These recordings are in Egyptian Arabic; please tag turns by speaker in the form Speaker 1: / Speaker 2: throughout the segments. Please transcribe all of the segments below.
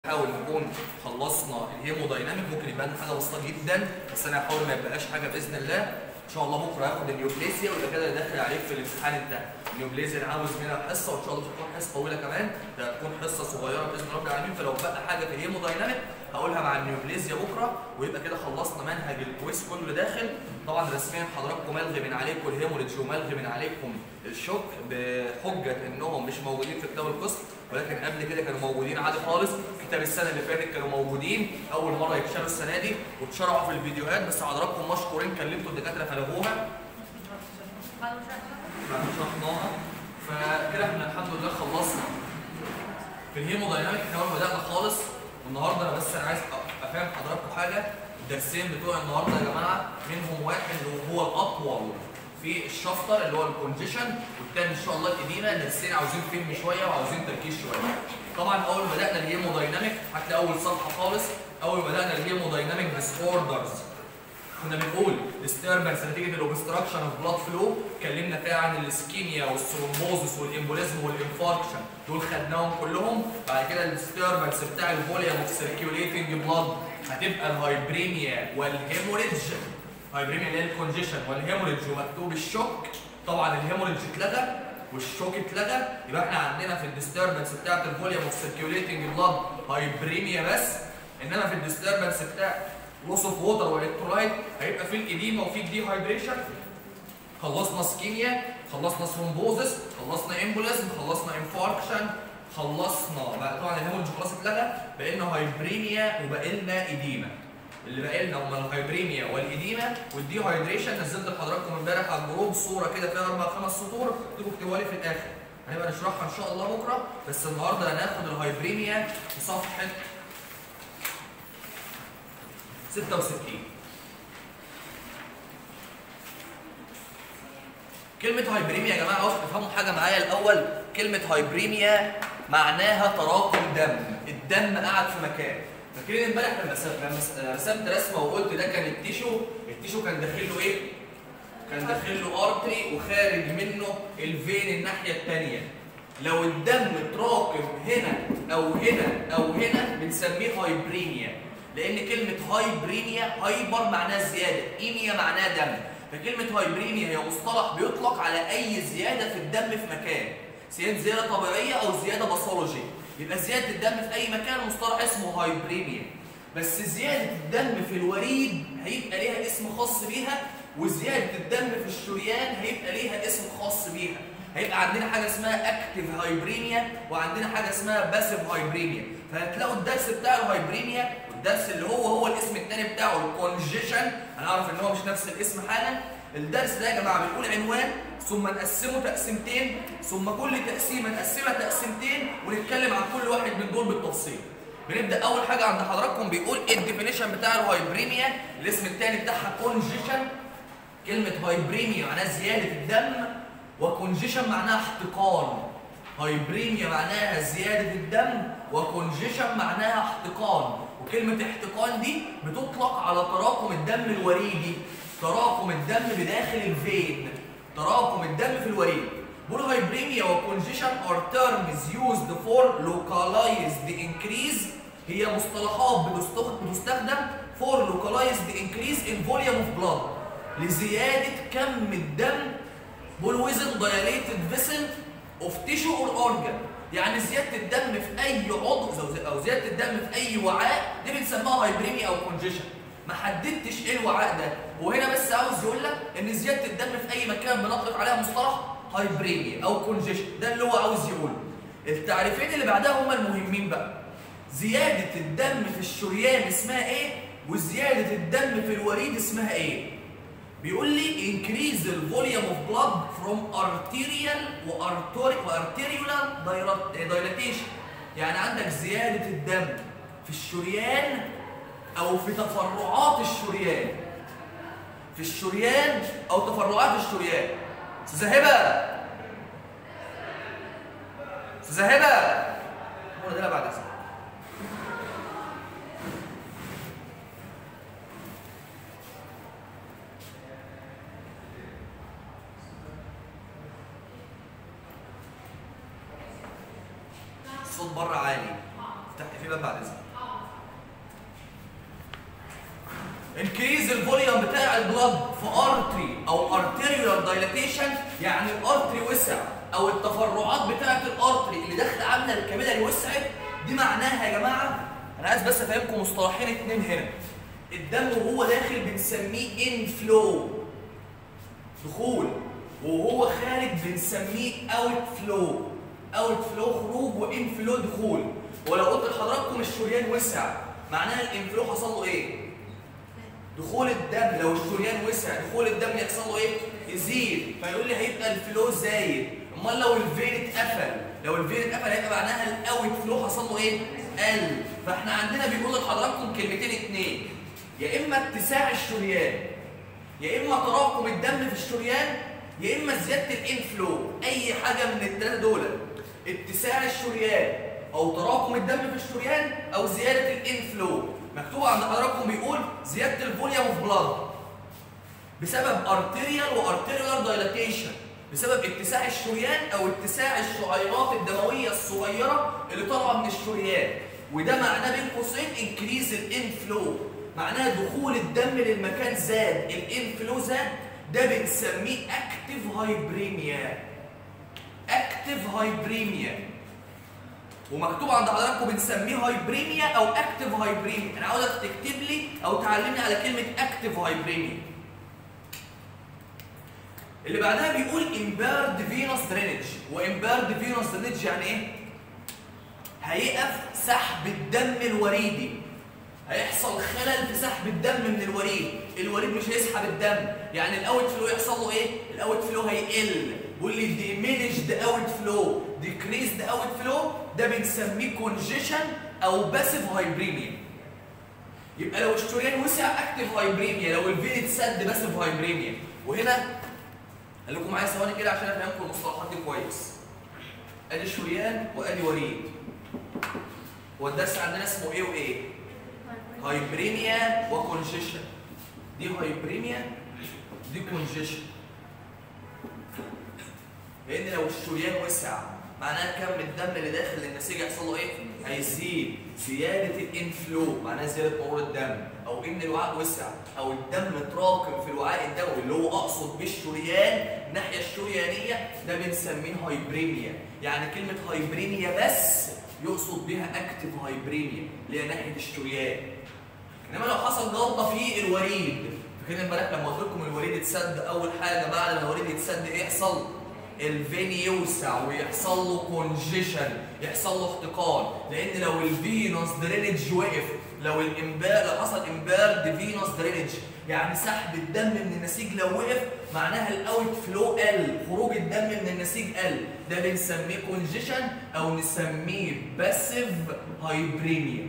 Speaker 1: نحاول نكون خلصنا الهيمودايناميك ممكن يبقى لنا حاجه بسيطه جدا بس انا هحاول ما يبقاش حاجه باذن الله ان شاء الله بكره هاخد النيوبليزيا ويبقى كده داخل عليك في الامتحان انت النيوبليزيا انا عاوز منها حصه وان شاء الله مش هتكون حصه طويله كمان ده هتكون حصه صغيره باذن رب العالمين فلو بقى حاجه في الهيمودايناميك هقولها مع النيوبليزيا بكره ويبقى كده خلصنا منهج الكويس كله داخل طبعا رسميا حضراتكم ملغي من عليكم الهيموريدج وملغي من عليكم الشوك بحجه انهم مش موجودين في كتاب القسط ولكن قبل كده كانوا موجودين عادي خالص كتاب السنه اللي فاتت كانوا موجودين اول مره يتشالوا السنه دي واتشرحوا في الفيديوهات بس حضراتكم مشكورين كلمتوا الدكاتره فلغوها شرحناها فكده احنا الحمد لله خلصنا في الهيمودايناميك احنا اول ما بدانا خالص والنهارده انا بس انا عايز افهم حضراتكم حاجه الدرسين بتوع النهارده يا جماعه منهم واحد وهو الاطول في الشفطر اللي هو الكونجيشن والتاني ان شاء الله الاديمه درسين عاوزين فهم شويه وعاوزين تركيز شويه طبعا اول ما بدانا الهيمودايناميك هتلاقي اول صفحه خالص اول ما بدانا الهيمودايناميك ديسوردرز كنا بنقول disturbance نتيجه الاوبستراكشن اوف بلاد فلو اتكلمنا فيها عن الاسكيميا والثرومبوزس والامبوليزم والانفاركشن دول خدناهم كلهم بعد كده الديستربنس بتاع الفوليوم اوف سيركيوليتنج بلاد هتبقى الهايبريميا والهيموريدج هايبريميا اللي هي الكونجيشن والهيموريدج ومكتوب الشوك طبعا الهيموريدج اتلغى والشوك اتلغى يبقى احنا عندنا في الديستربنس بتاعت الفوليوم اوف سيركيوليتنج بلاد هايبريميا بس انما في الديستربنس بتاع لوس اوف ووتر والكترولايت هيبقى في الاديمه وفي الدي هايدريشن خلصنا سكيميا خلصنا ثرومبوزس خلصنا امبوليزم خلصنا انفاركشن خلصنا بقى طبعا الهيموريدج خلاص اتلغى بقى لنا هايبريميا وبقى لنا اديمه اللي بقى لنا هم الهايبريميا والاديمه والدي هايدريشن نزلت لحضراتكم امبارح على الجروب صوره كده فيها اربع خمس سطور تبقوا اكتبوها لي في الاخر هنبقى نشرحها ان شاء الله بكره بس النهارده هناخد الهايبريميا في صفحه 66 كلمة هايبريميا يا جماعة عاوز تفهموا حاجة معايا الأول كلمة هايبريميا معناها تراكم دم الدم قاعد في مكان فاكرين امبارح لما لما رسمت رسمة وقلت ده كان التيشو التيشو كان داخل له ايه؟ كان داخل له ارتري وخارج منه الفين الناحية التانية لو الدم اتراكم هنا أو هنا أو هنا بنسميه هايبريميا لان كلمه هايبريميا هايبر معناها زياده ايميا معناها دم فكلمه هايبريميا هي مصطلح بيطلق على اي زياده في الدم في مكان سواء زياده طبيعيه او زياده باثولوجي يبقى زياده الدم في اي مكان مصطلح اسمه هايبريميا بس زياده الدم في الوريد هيبقى ليها اسم خاص بيها وزياده الدم في الشريان هيبقى ليها اسم خاص بيها هيبقى عندنا حاجه اسمها اكتيف هايبريميا وعندنا حاجه اسمها باسيف هايبريميا فهتلاقوا الدرس بتاع الهايبريميا الدرس اللي هو هو الاسم الثاني بتاعه الكونجيشن هنعرف ان هو مش نفس الاسم حالا الدرس ده يا جماعه بنقول عنوان ثم نقسمه تقسيمتين ثم كل تقسيمه نقسمها تقسيمتين ونتكلم عن كل واحد من دول بالتفصيل بنبدا اول حاجه عند حضراتكم بيقول ايه الديفينيشن بتاع الهايبريميا الاسم الثاني بتاعها كونجيشن كلمه هايبريميا معناها زياده الدم وكونجيشن معناها احتقان هايبريميا معناها زياده الدم وكونجيشن معناها احتقان وكلمة احتقان دي بتطلق على تراكم الدم الوريدي تراكم الدم بداخل الفين تراكم الدم في الوريد بقول هايبريميا وكونجيشن are terms used for localized increase هي مصطلحات بتستخدم for localized increase in volume of blood لزيادة كم الدم بقول within dilated vessel of tissue or organ يعني زياده الدم في اي عضو او زياده الدم في اي وعاء دي بنسميها هايبريميا او كونجيشن ما حددتش ايه الوعاء ده وهنا بس عاوز يقول لك ان زياده الدم في اي مكان بنطلق عليها مصطلح هايبريميا او كونجيشن ده اللي هو عاوز يقوله التعريفين اللي بعدها هما المهمين بقى زياده الدم في الشريان اسمها ايه وزياده الدم في الوريد اسمها ايه بيقول لي increase the volume of blood from arterial وarterial dilatation يعني عندك زيادة الدم في الشريان أو في تفرعات الشريان في الشريان أو تفرعات الشريان أستاذة هبة أستاذة هبة هو ده بعد إذنك الصوت بره عالي افتحي في باب بعد اذنك انكريز الفوليوم بتاع البلد في ارتري او ارتيريولار دايلاتيشن يعني الارتري وسع او التفرعات بتاعه الارتري اللي داخله عامله الكابيلاري وسعت دي معناها يا جماعه انا عايز بس افهمكم مصطلحين اتنين هنا الدم وهو داخل بنسميه انفلو دخول وهو خارج بنسميه اوت فلو اوت فلو خروج وان فلو دخول ولو قلت لحضراتكم الشريان وسع معناها الانفلو حصل له ايه دخول الدم لو الشريان وسع دخول الدم يحصل له ايه يزيد فيقول لي هيبقى الفلو زايد امال لو الفين اتقفل لو الفين اتقفل هيبقى معناها الاوت فلو حصل له ايه قل فاحنا عندنا بيقول لحضراتكم كلمتين اتنين يا اما اتساع الشريان يا اما تراكم الدم في الشريان يا اما زياده الانفلو اي حاجه من الثلاثه دول اتساع الشريان او تراكم الدم في الشريان او زياده الانفلو مكتوب عند حضراتكم بيقول زياده الفوليوم اوف بلاد بسبب ارتيريال وارتيريال دايلاتيشن بسبب اتساع الشريان او اتساع الشعيرات الدمويه الصغيره اللي طالعه من الشريان وده معناه بين قوسين انكريز الانفلو معناها دخول الدم للمكان زاد الانفلو زاد ده بنسميه اكتيف هايبريميا اكتيف هايبريميا ومكتوب عند حضراتكم بنسميه هايبريميا او اكتيف هايبريميا انا عاوزك تكتب لي او تعلمني على كلمه اكتيف هايبريميا اللي بعدها بيقول امبيرد فينوس درينج وامبيرد فينوس درينج يعني ايه هيقف سحب الدم الوريدي هيحصل خلل في سحب الدم من الوريد الوريد مش هيسحب الدم يعني الاوت فلو يحصل له ايه الاوت فلو هيقل بيقول لي ديمينشد اوت فلو ديكريزد اوت فلو ده بنسميه كونجيشن او باسيف هايبريميا يبقى لو الشريان وسع اكتف هايبريميا لو الفين اتسد باسيف هايبريميا وهنا قال لكم معايا ثواني كده عشان افهمكم المصطلحات دي كويس ادي شريان وادي وريد هو الدرس عندنا اسمه ايه وايه هايبريميا وكونجيشن دي هايبريميا دي كونجيشن لان لو الشريان وسع معناها كم الدم اللي داخل للنسيج يحصل له ايه هيزيد زياده الانفلو معناها زياده مرور الدم او ان الوعاء وسع او الدم تراكم في الوعاء الدموي اللي هو اقصد بالشريان الناحيه الشريانيه ده بنسميه هايبريميا يعني كلمه هايبريميا بس يقصد بها اكتف هايبريميا اللي هي ناحيه الشريان انما لو حصل جلطه في الوريد فكده امبارح لما قلت لكم الوريد اتسد اول حاجه بعد ما الوريد يتسد ايه يحصل؟ الفين يوسع ويحصل له كونجيشن يحصل له احتقان لان لو الفينوس درينج وقف لو الامبار لو حصل امبارد فينوس درينج يعني سحب الدم من النسيج لو وقف معناها الاوت فلو قل خروج الدم من النسيج قل ده بنسميه كونجيشن او نسميه باسيف هايبريميا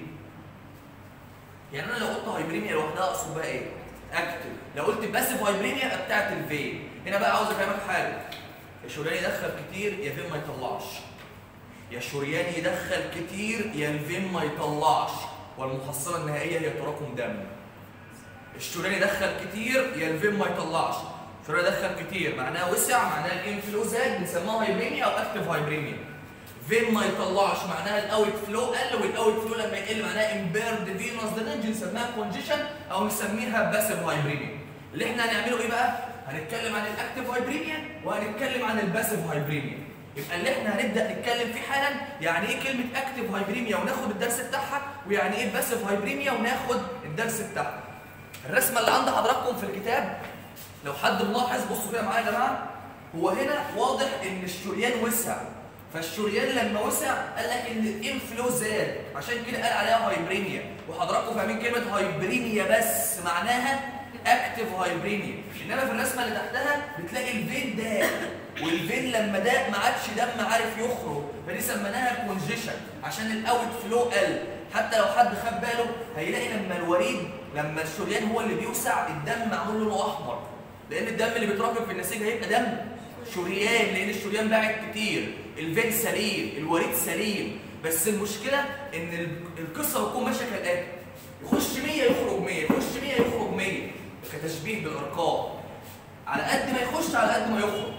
Speaker 1: يعني انا لو قلت هايبريميا لوحدها اقصد بقى ايه اكتف لو قلت باسيف هايبريميا يبقى بتاعت الفين هنا بقى عاوز افهمك حاجه يا شريان يدخل كتير يا فين ما يطلعش يا شريان يدخل كتير يا الفين ما يطلعش والمحصله النهائيه هي تراكم دم الشريان يدخل كتير يا الفين ما يطلعش الشريان يدخل كتير معناها وسع معناها الانفلو زاد بنسموها هايبريميا او اكتف هايبريميا فين ما يطلعش معناها الاوت فلو قل والاوت فلو لما يقل معناها امبيرد فينوس درينج نسميها كونجيشن او نسميها باسيف هايبريميا اللي احنا هنعمله ايه بقى هنتكلم عن الاكتف هايبريميا وهنتكلم عن الباسيف هايبريميا يبقى اللي احنا هنبدا نتكلم فيه حالا يعني ايه كلمه اكتف هايبريميا وناخد الدرس بتاعها ويعني ايه باسيف هايبريميا وناخد الدرس بتاعها الرسمه اللي عند حضراتكم في الكتاب لو حد ملاحظ بصوا كده معايا يا جماعه هو هنا واضح ان الشريان وسع فالشريان لما وسع قال لك ان الانفلو زاد عشان كده قال عليها هايبريميا وحضراتكم فاهمين كلمه هايبريميا بس معناها اكتف هايبريميا انما في الرسمه اللي تحتها بتلاقي الفين داق والفين لما داق ما عادش دم عارف يخرج فدي سميناها كونجيشن عشان الاوت فلو قل حتى لو حد خد باله هيلاقي لما الوريد لما الشريان هو اللي بيوسع الدم معمول لونه احمر لان الدم اللي بيتراكم في النسيج هيبقى دم شريان لان الشريان باعت كتير الفين سليم الوريد سليم بس المشكله ان القصه بتكون ماشيه كالاتي يخش 100 يخرج 100 يخش 100 يخرج 100 كتشبيه بالارقام على قد ما يخش على قد ما يخرج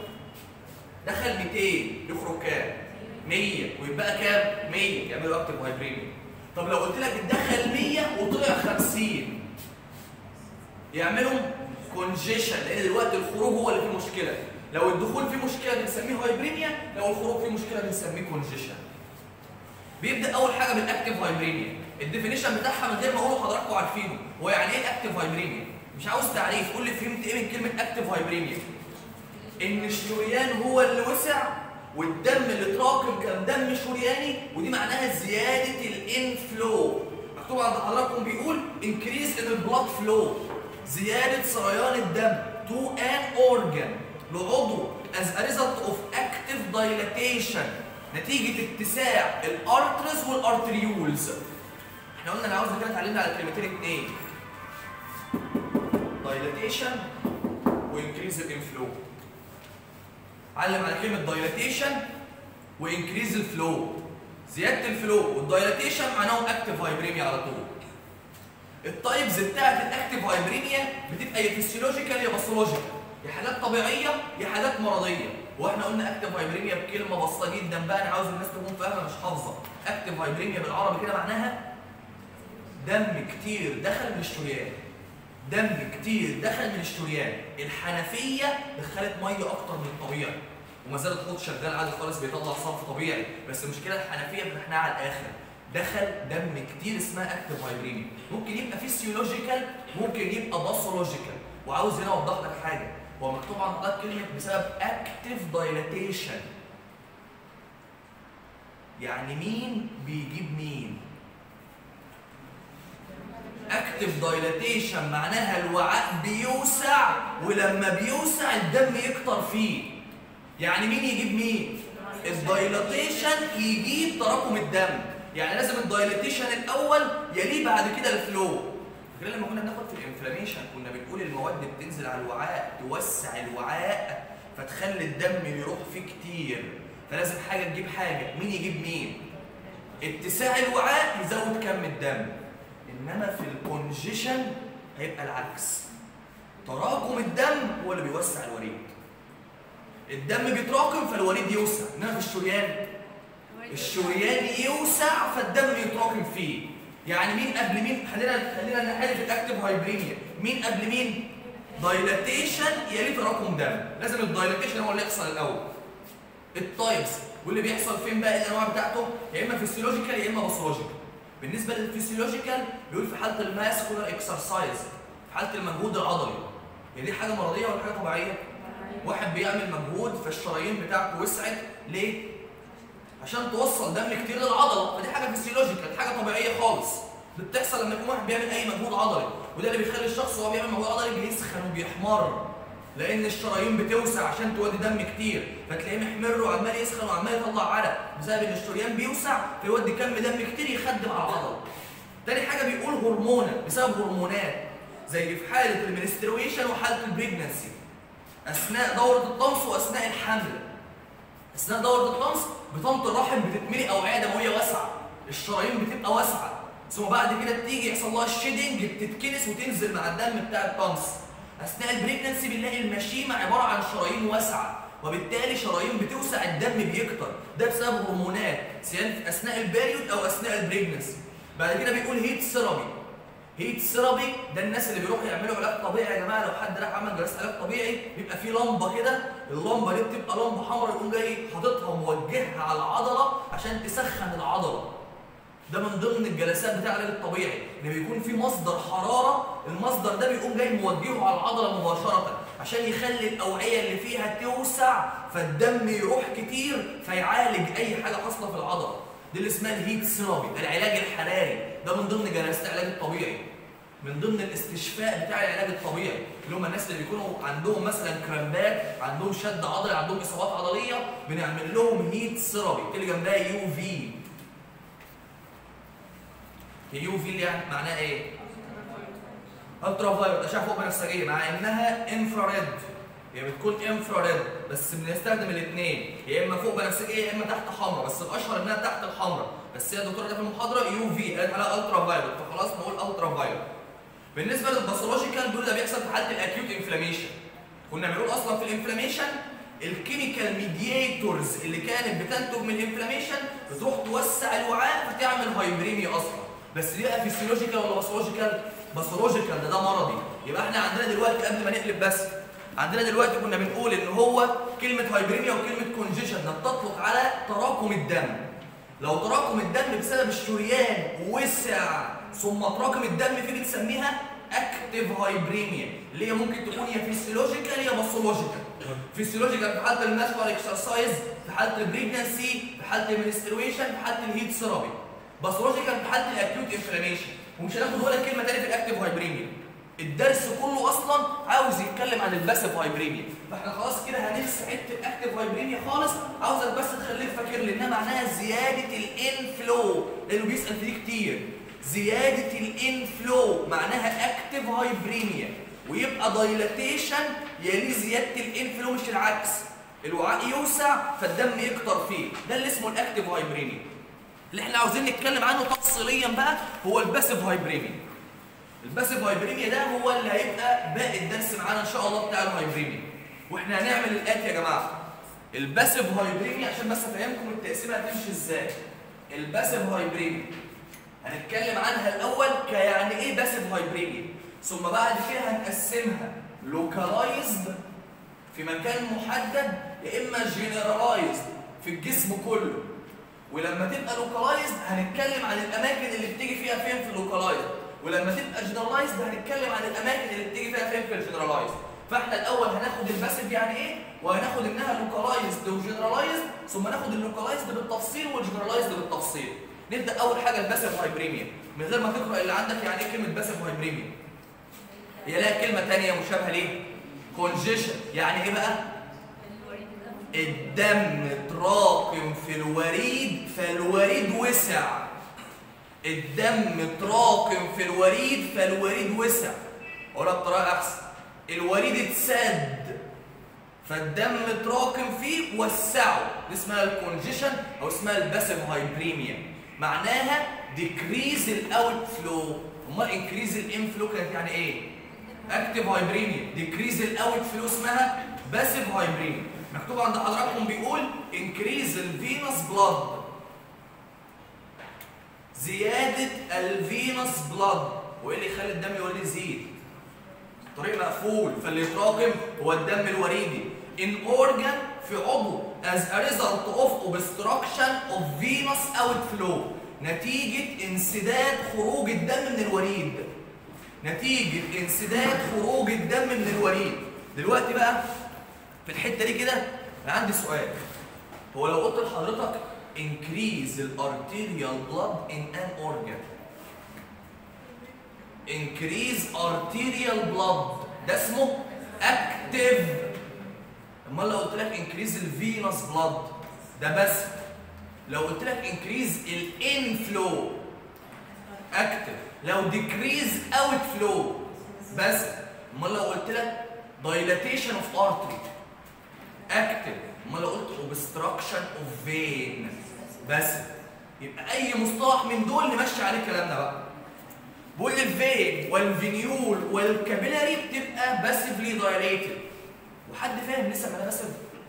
Speaker 1: دخل 200 يخرج كام 100 ويبقى كام 100 يعملوا اكتف هايبريميا طب لو قلت لك دخل 100 وطلع 50 يعملوا كونجيشن لان دلوقتي الخروج هو اللي فيه مشكله لو الدخول فيه مشكله بنسميه هايبريميا لو الخروج فيه مشكله بنسميه كونجيشن بيبدا اول حاجه بالاكتيف هايبريميا الديفينيشن بتاعها من غير ما اقوله حضراتكم عارفينه هو يعني ايه اكتيف هايبريميا مش عاوز تعريف قول لي فهمت ايه من كلمه اكتيف هايبريميا ان الشريان هو اللي وسع والدم اللي اتراكم كان دم شرياني ودي معناها زياده الانفلو مكتوب عند حضراتكم بيقول increase in the blood flow زياده سريان الدم to an organ لعضو as a result of active dilatation نتيجه اتساع الارترز والارتريولز احنا قلنا انا عاوز كده اتعلمنا على كلمتين اتنين dilatation وانكريز الانفلو علم على كلمه dilatation وانكريز الفلو زياده الفلو والدايلاتيشن معناهم اكتيف هايبريميا على طول التايبز بتاعت الاكتيف هايبريميا بتبقى يا فيسيولوجيكال يا باثولوجيكال يا حالات طبيعيه يا حالات مرضيه واحنا قلنا اكتيف هايبريميا بكلمه بسيطه جدا بقى انا عاوز الناس تكون فاهمه مش حافظه اكتيف هايبريميا بالعربي كده معناها دم كتير دخل من الشريان دم كتير دخل من الشريان الحنفيه دخلت ميه اكتر من الطبيعي وما زال الخط شغال عادي خالص بيطلع صرف طبيعي بس المشكله الحنفيه فتحناها على الاخر دخل دم كتير اسمها اكتيف هايبريميا ممكن يبقى فيسيولوجيكال ممكن يبقى باثولوجيكال وعاوز هنا اوضح لك حاجه هو مكتوب عن حضرتك كلمه بسبب اكتيف دايلاتيشن يعني مين بيجيب مين اكتف دايلاتيشن معناها الوعاء بيوسع ولما بيوسع الدم يكتر فيه يعني مين يجيب مين الدايلاتيشن يجيب تراكم الدم يعني لازم الدايلاتيشن الاول يليه بعد كده الفلو غير لما كنا بناخد في الانفلاميشن كنا بنقول المواد بتنزل على الوعاء توسع الوعاء فتخلي الدم يروح فيه كتير فلازم حاجه تجيب حاجه مين يجيب مين اتساع الوعاء يزود كم الدم انما في الكونجيشن هيبقى العكس تراكم الدم هو اللي بيوسع الوريد الدم بيتراكم فالوريد يوسع انما في الشريان الشريان يوسع فالدم يتراكم فيه يعني مين قبل مين خلينا خلينا نحل في الاكتيف هايبريميا مين قبل مين دايلاتيشن يلي تراكم دم لازم الدايلاتيشن هو اللي يحصل الاول التايبس واللي بيحصل فين بقى الانواع بتاعته يا اما فيسيولوجيكال يا اما باثولوجيكال بالنسبه للفسيولوجيكال بيقول في حاله الماسكولار اكسرسايز في حاله المجهود العضلي هي دي حاجه مرضيه ولا حاجه طبيعيه واحد بيعمل مجهود فالشرايين بتاعته وسعت ليه عشان توصل دم كتير للعضله فدي حاجه فسيولوجيكال حاجه طبيعيه خالص دي بتحصل لما يكون واحد بيعمل اي مجهود عضلي وده اللي بيخلي الشخص وهو بيعمل مجهود عضلي بيسخن وبيحمر لان الشرايين بتوسع عشان تودي دم كتير فتلاقيه محمر وعمال يسخن وعمال يطلع عرق بسبب ان الشريان بيوسع فيودي كم دم كتير يخدم على العضله تاني حاجه بيقول هرمونة بسبب هرمونات زي في حاله المنسترويشن وحاله البريجنسي اثناء دوره الطمس واثناء الحمل اثناء دوره الطمس بطنه الرحم بتتملي اوعيه دمويه واسعه الشرايين بتبقى واسعه ثم بعد كده بتيجي يحصل لها الشيدنج بتتكنس وتنزل مع الدم بتاع الطمس اثناء البريجنسي بنلاقي المشيمه عباره عن شرايين واسعه وبالتالي شرايين بتوسع الدم بيكتر ده بسبب هرمونات سواء اثناء البيريود او اثناء البريجنسي بعد كده بيقول هيت سيرابي هيت سيرابي ده الناس اللي بيروحوا يعملوا علاج طبيعي يا جماعه لو حد راح عمل جلسه علاج طبيعي بيبقى في لمبه كده اللمبه دي بتبقى لمبه حمراء يقوم جاي حاططها موجهها على العضله عشان تسخن العضله ده من ضمن الجلسات بتاع العلاج الطبيعي ان بيكون في مصدر حراره المصدر ده بيقوم جاي موجهه على العضله مباشره عشان يخلي الاوعيه اللي فيها توسع فالدم يروح كتير فيعالج اي حاجه حاصله في العضله دي اللي اسمها الهيت ثيرابي العلاج الحراري ده من ضمن جلسات العلاج الطبيعي من ضمن الاستشفاء بتاع العلاج الطبيعي اللي هم الناس اللي بيكونوا عندهم مثلا كرامبات عندهم شد عضلي عندهم اصابات عضليه بنعمل لهم هيت ثيرابي اللي جنبها يو في يو في اللي يعني معناها ايه؟ الترا فايولت اشعه فوق بنفسجيه مع انها انفراريد هي بتكون انفراريد بس بنستخدم الاثنين يا اما فوق بنفسجيه يا اما تحت حمراء بس الاشهر انها تحت الحمراء بس هي الدكتوره ده في المحاضره يو في قالت عليها الترا فايولت فخلاص نقول الترا فايولت بالنسبه للباثولوجيكال دول ده بيحصل في حاله الاكيوت انفلاميشن كنا بنقول اصلا في الانفلاميشن الكيميكال ميدياتورز اللي كانت بتنتج من الانفلاميشن بتروح توسع الوعاء فتعمل هايبريميا اصلا بس دي بقى فيسيولوجيكال ولا باثولوجيكال باثولوجيكال ده ده مرضي يبقى احنا عندنا دلوقتي قبل ما نقلب بس عندنا دلوقتي كنا بنقول ان هو كلمه هايبريميا وكلمه كونجيشن ده بتطلق على تراكم الدم لو تراكم الدم بسبب الشريان وسع ثم تراكم الدم فيه بتسميها اكتيف هايبريميا اللي هي ممكن تكون يا فيسيولوجيكال يا باثولوجيكال فيسيولوجيكال في حاله الناشونال اكسرسايز في حاله البريجنسي في حاله المنسترويشن في حاله الهيت ثيرابي باثولوجيكال في حاله الاكيوت انفلاميشن ومش هناخد ولا كلمه تاني في الاكتيف هايبريميا الدرس كله اصلا عاوز يتكلم عن الباسيف هايبريميا فاحنا خلاص كده هننسى حته الاكتيف هايبريميا خالص عاوزك بس تخليك فاكر لانها معناها زياده الانفلو لانه بيسال في دي كتير زياده الانفلو معناها اكتيف هايبريميا ويبقى دايلاتيشن يليه زياده الانفلو مش العكس الوعاء يوسع فالدم يكتر فيه ده اللي اسمه الاكتيف هايبريميا اللي احنا عاوزين نتكلم عنه تفصيليا بقى هو الباسيف هايبريميا الباسيف هايبريميا ده هو اللي هيبقى باقي الدرس معانا ان شاء الله بتاع الهايبريميا واحنا هنعمل الاتي يا جماعه الباسيف هايبريميا عشان بس افهمكم التقسيمه هتمشي ازاي الباسيف هايبريميا هنتكلم عنها الاول كيعني ايه باسيف هايبريميا ثم بعد كده هنقسمها لوكالايزد في مكان محدد يا اما جنرالايزد في الجسم كله ولما تبقى لوكالايزد هنتكلم عن الاماكن اللي بتيجي فيها فين في اللوكالايزد ولما تبقى جنرالايزد هنتكلم عن الاماكن اللي بتيجي فيها فين في الجنرالايزد فاحنا الاول هناخد الباسيف يعني ايه وهناخد انها لوكالايزد وجنرالايزد ثم ناخد اللوكالايزد بالتفصيل والجنرالايزد بالتفصيل نبدا اول حاجه الباسيف هايبريميا من غير ما تقرا اللي عندك يعني ايه كلمه باسيف هايبريميا هي لها كلمه ثانيه مشابهه ليه كونجيشن يعني ايه بقى الدم تراكم في الوريد فالوريد وسع الدم تراكم في الوريد فالوريد وسع اقولها بطريقه احسن الوريد اتسد فالدم تراكم فيه وسعه دي اسمها الكونجيشن او اسمها الباسيف هايبريميا معناها ديكريز الاوت فلو امال انكريز الانفلو كانت يعني ايه اكتيف هايبريميا ديكريز الاوت فلو اسمها باسيف هايبريميا مكتوب عند حضراتكم بيقول انكريز الفينوس بلاد زيادة الفينوس بلاد وايه اللي يخلي الدم يولي يزيد طريق مقفول فاللي يتراكم هو الدم الوريدي in organ في عضو as a result of obstruction of venous outflow نتيجة انسداد خروج الدم من الوريد نتيجة انسداد خروج الدم من الوريد دلوقتي بقى في الحتة دي كده انا عندي سؤال هو لو قلت لحضرتك increase الارتيريال blood in an organ increase arterial blood ده اسمه active امال لو قلت لك increase الفينوس blood ده بس لو قلت لك increase الانفلو active لو decrease outflow بس امال لو قلت لك dilatation of artery active امال لو قلت obstruction of vein بس يبقى اي مصطلح من دول نمشي عليه كلامنا بقى بقول الفين والفينيول والكابيلاري بتبقى باسفلي دايليتد وحد فاهم لسه ما انا باسف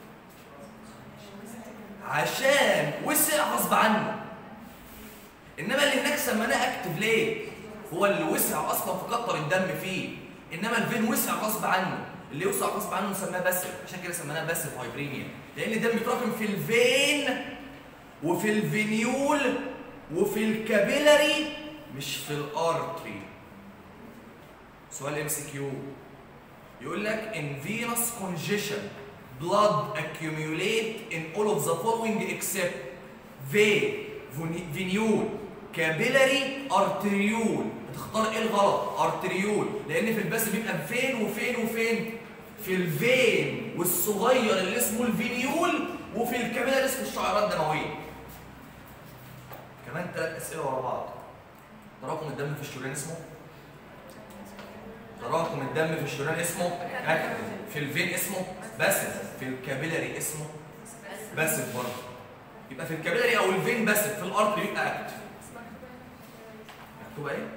Speaker 1: عشان وسع غصب عنه انما اللي هناك سميناه اكتف ليه هو اللي وسع اصلا فكتر الدم فيه انما الفين وسع غصب عنه اللي يوسع غصب عنه نسميها باسف عشان كده سميناها باسف هايبريميا لان الدم بيتراكم في الفين وفي الفينيول وفي الكابيلاري مش في الارتري سؤال ام سي كيو يقول لك in venous congestion blood accumulate in all of the following except vein venule capillary arteriole هتختار ايه الغلط ارتريول لان في الباس بيبقى فين وفين وفين في الفين والصغير اللي اسمه الفينيول وفي الكابيلاري اسمه الشعيرات الدمويه كمان ثلاث اسئله ورا بعض تراكم الدم في الشريان اسمه تراكم الدم في الشريان اسمه اكتف في الفين اسمه باسف في الكابيلاري اسمه باسف برضه يبقى في الكابيلاري او الفين باسف في الارتري يبقى اكتف مكتوبه ايه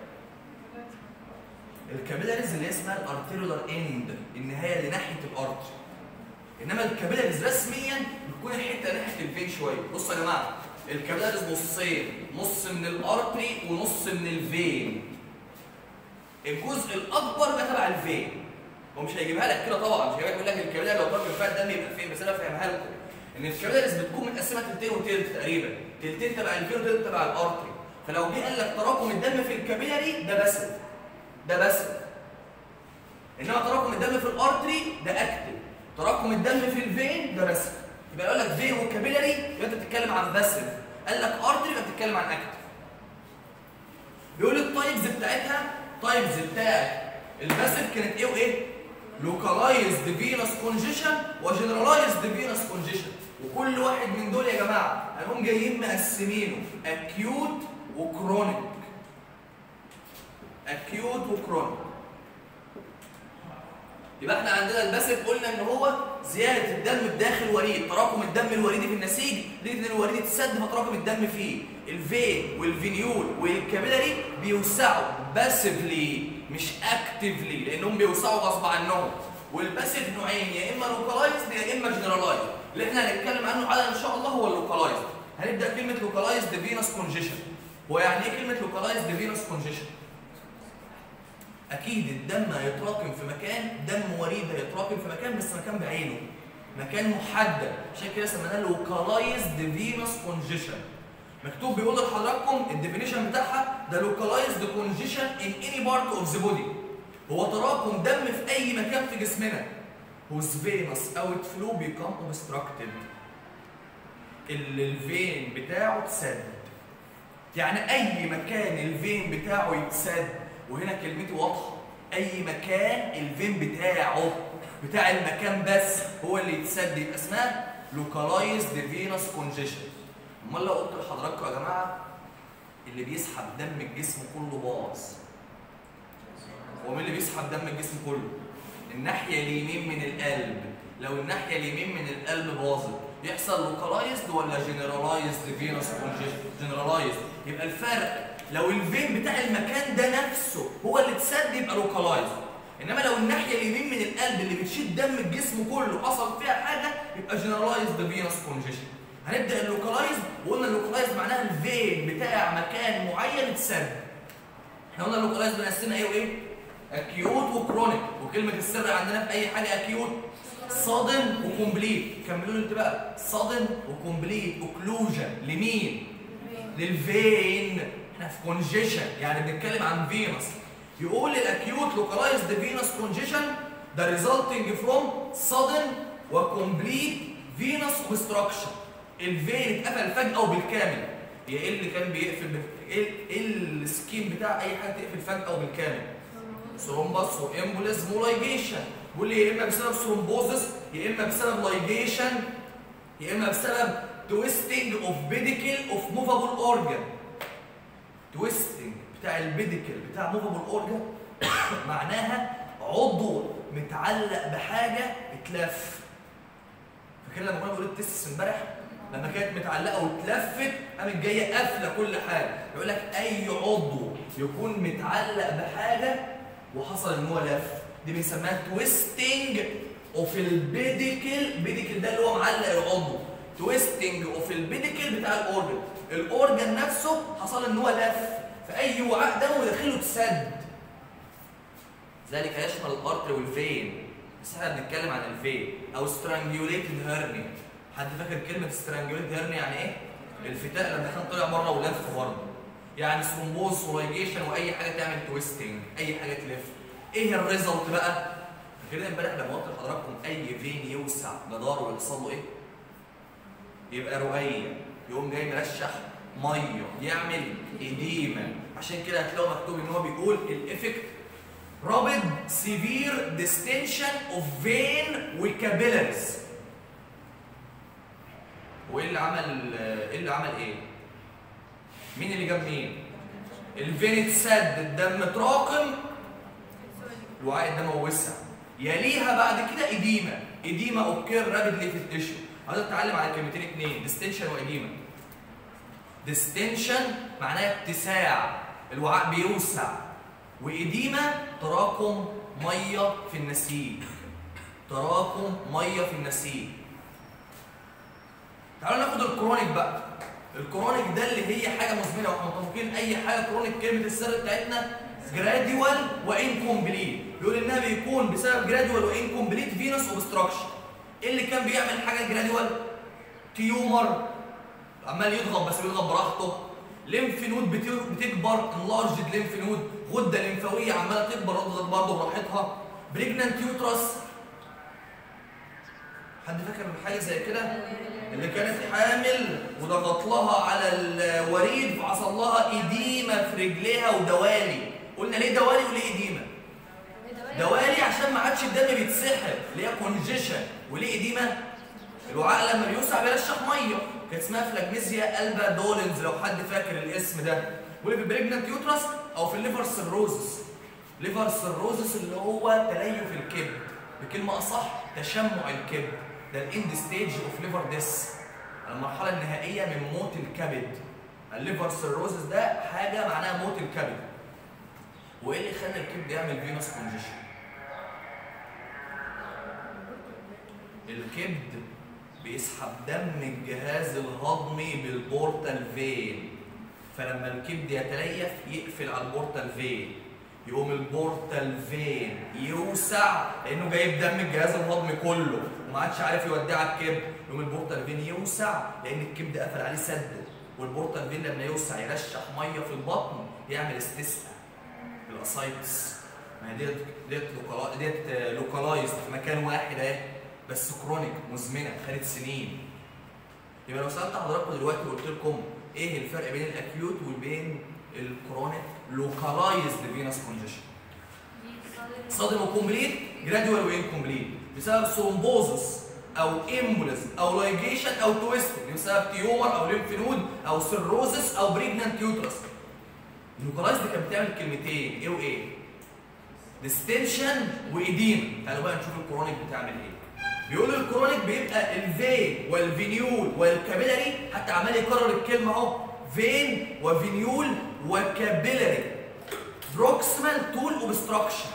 Speaker 1: الكابيلاريز اللي اسمها الارتيرولار اند النهايه اللي ناحيه الارتري انما الكابيلاريز رسميا بتكون الحته ناحيه الفين شويه بصوا يا جماعه الكابيلاريز نصين نص من الارتري ونص من الفين الجزء الاكبر ده تبع الفين هو مش هيجيبها لك كده طبعا مش هيجيبها يقول لك الكابيلاري لو طرف فيها الدم يبقى فين بس انا فاهمها لكم ان الكابيلاريز بتكون متقسمه تلتين وتلت تقريبا تلتين تبع الفين وتلت تبع الارتري فلو جه قال لك تراكم الدم في الكابيلاري ده بس ده بس انما تراكم الدم في الارتري ده اكتف تراكم الدم في الفين ده بس يبقى يقول لك فين وكابيلاري يبقى انت بتتكلم عن باسف قال لك ارتري يبقى بتتكلم عن اكتف بيقول التايبز بتاعتها تايبز بتاعت الباسف كانت ايه وايه لوكالايزد فينوس كونجيشن وجنرالايزد فينوس كونجيشن وكل واحد من دول يا جماعه هنقوم جايين مقسمينه اكيوت وكرونيك اكيوت وكرونيك يبقى احنا عندنا الباسف قلنا ان هو زياده الدم بداخل وريد تراكم الدم الوريدي في النسيج نتيجه ان الوريد اتسد فتراكم الدم فيه الفين والفينيول والكابيلاري بيوسعوا باسفلي مش اكتفلي لانهم بيوسعوا غصب عنهم والباسف نوعين يا اما لوكالايزد يا اما جنرالايزد اللي احنا هنتكلم عنه على ان شاء الله هو اللوكالايزد هنبدا كلمه لوكالايزد فينوس كونجيشن هو يعني ايه كلمه لوكالايزد فينوس كونجيشن اكيد الدم هيتراكم في مكان دم وريد هيتراكم في مكان بس مكان بعينه مكان محدد عشان كده سميناه لوكالايزد فينوس كونجيشن مكتوب بيقول لحضراتكم الديفينيشن بتاعها ده لوكالايزد كونجيشن ان اني بارت اوف ذا بودي هو تراكم دم في اي مكان في جسمنا whose venous outflow become obstructed اللي الفين بتاعه اتسد يعني اي مكان الفين بتاعه يتسد وهنا كلمتي واضحه اي مكان الفين بتاعه بتاع المكان بس هو اللي يتسد يبقى اسمها localized venous congestion امال لو قلت لحضراتكم يا جماعه اللي بيسحب دم الجسم كله باظ هو مين اللي بيسحب دم الجسم كله الناحيه اليمين من القلب لو الناحيه اليمين من القلب باظت يحصل لوكالايزد ولا جنرالايزد فينوس كونجيشن جنرالايزد يبقى الفرق لو الفين بتاع المكان ده نفسه هو اللي اتسد يبقى لوكالايزد انما لو الناحيه اليمين من القلب اللي بتشيل دم الجسم كله حصل فيها حاجه يبقى جنرالايزد فينوس كونجيشن هنبدا اللوكالايزد وقلنا اللوكالايزد معناها الفين بتاع مكان معين اتسد احنا قلنا اللوكالايزد بنقسمها ايه وايه اكيوت وكرونيك وكلمه السر عندنا في اي حاجه اكيوت صادم وكومبليت كملوا لي انت بقى صادم وكومبليت اوكلوجن لمين للفين احنا في كونجيشن يعني بنتكلم عن فينوس يقول الاكيوت لوكالايزد فينوس كونجيشن ده ريزلتنج فروم sudden وكومبليت فينوس اوبستراكشن الفين اتقفل فجاه وبالكامل هي ايه اللي كان بيقفل بال- ايه إيه السكيم بتاع اي حاجه تقفل فجاه وبالكامل ثرومبس وامبوليز مولايجيشن بيقول لي يا اما بسبب ثرومبوزس يا اما بسبب لايجيشن يا اما بسبب تويستنج اوف بيديكل اوف موفابل اورجان تويستنج بتاع البيديكل بتاع موفابل اورجان معناها عضو متعلق بحاجه اتلف فاكر لما كنا بنقول التستس امبارح لما كانت متعلقه واتلفت قامت جايه قافله كل حاجه يقول لك اي عضو يكون متعلق بحاجه وحصل ان هو لف دي بنسميها تويستنج اوف البيديكل بيديكل ده اللي هو معلق العضو تويستنج اوف البيديكل بتاع الاورجن الاورجن نفسه حصل ان هو لف فاي وعاء دموي داخله اتسد ذلك يشمل الارتري والفين بس احنا بنتكلم عن الفين او سترانجيوليتد هيرني حد فاكر كلمه سترانجيوليتد هيرني يعني ايه الفتاء لما كان طلع بره ولف برضه يعني ثرومبوز ولايجيشن واي حاجه تعمل تويستنج اي حاجه تلف ايه الريزلت بقى كده امبارح لما قلت لحضراتكم اي فين يوسع جداره ويحصل له ايه يبقى رؤيه يقوم جاي مرشح ميه يعمل اديمه عشان كده هتلاقوا مكتوب ان هو بيقول الافكت رابد سيفير ديستنشن اوف فين وكابيلاريز وايه اللي عمل ايه اللي عمل ايه مين اللي جاب مين الفين اتسد الدم اتراكم الوعاء الدموي وسع يليها بعد كده اديمه اديمه اوكير رابيدلي في التشو عايز اتعلم على كلمتين اتنين ديستنشن واديمه ديستنشن معناها اتساع الوعاء بيوسع واديمه تراكم ميه في النسيج تراكم ميه في النسيج تعالوا ناخد الكرونيك بقى الكرونيك ده اللي هي حاجه مزمنه واحنا متفقين اي حاجه كرونيك كلمه السر بتاعتنا جراديوال وانكمبليت بيقول انها بيكون بسبب جراديوال وانكمبليت فينوس اوبستراكشن ايه اللي كان بيعمل حاجه جراديوال تيومر عمال يضغط بس بيضغط براحته ليمف نود بت- بتكبر انلارجد ليمف نود غده ليمفاويه عماله تكبر تضغط برضه براحتها بريجنانت يوترس حد فاكر من حاجه زي كده اللي كانت حامل وضغط لها على الوريد فحصل لها ايديما في رجليها ودوالي قلنا ليه دوالي وليه ايديما دوالي عشان ما عادش الدم بيتسحب اللي هي كونجيشن وليه ايديما الوعاء لما بيوسع بيرشح ميه كانت اسمها فلاجميزيا البا دولنز لو حد فاكر الاسم ده واللي في البريجنانت يوترس او في الليفر سيروزس ليفر سيروزس اللي هو تليف الكبد بكلمه اصح تشمع الكبد ده الاند ستيج اوف ليفر ديس المرحله النهائيه من موت الكبد الليفر سيروزس ده حاجه معناها موت الكبد وايه اللي خلى الكبد يعمل فينوس كونجيشن الكبد بيسحب دم الجهاز الهضمي بالبورتال فين فلما الكبد يتليف يقفل على البورتال فين يقوم البورتال فين يوسع لانه جايب دم الجهاز الهضمي كله وما عادش عارف يوديه على الكبد يقوم البورتال فين يوسع لان الكبد قفل عليه سد والبورتال فين لما يوسع يرشح ميه في البطن يعمل استسقاء الاسايتس ما هي ديت ديت لوكالا- ديت لوكالايزد في مكان واحد اهي بس كرونيك مزمنه خدت سنين يبقى لو سالت حضراتكم دلوقتي وقلت لكم ايه الفرق بين الاكيوت وبين الكرونيك لوكالايزد فينوس كونجيشن صادم وكومبليت جراديوال وانكومبليت بسبب ثرومبوزس او امبوليز او لايجيشن او تويستنج بسبب تيومر او ليمف نود او سيروزس او بريجنانت يوترس اللوكالايزد كانت بتعمل كلمتين ايه وايه ديستنشن وايديما تعالوا بقى نشوف الكرونيك بتعمل ايه بيقول الكرونيك بيبقى الفين والفينيول والكابيلاري حتى عمال يكرر الكلمه اهو فين وفينيول وكابيلاري بروكسيمال تول اوبستراكشن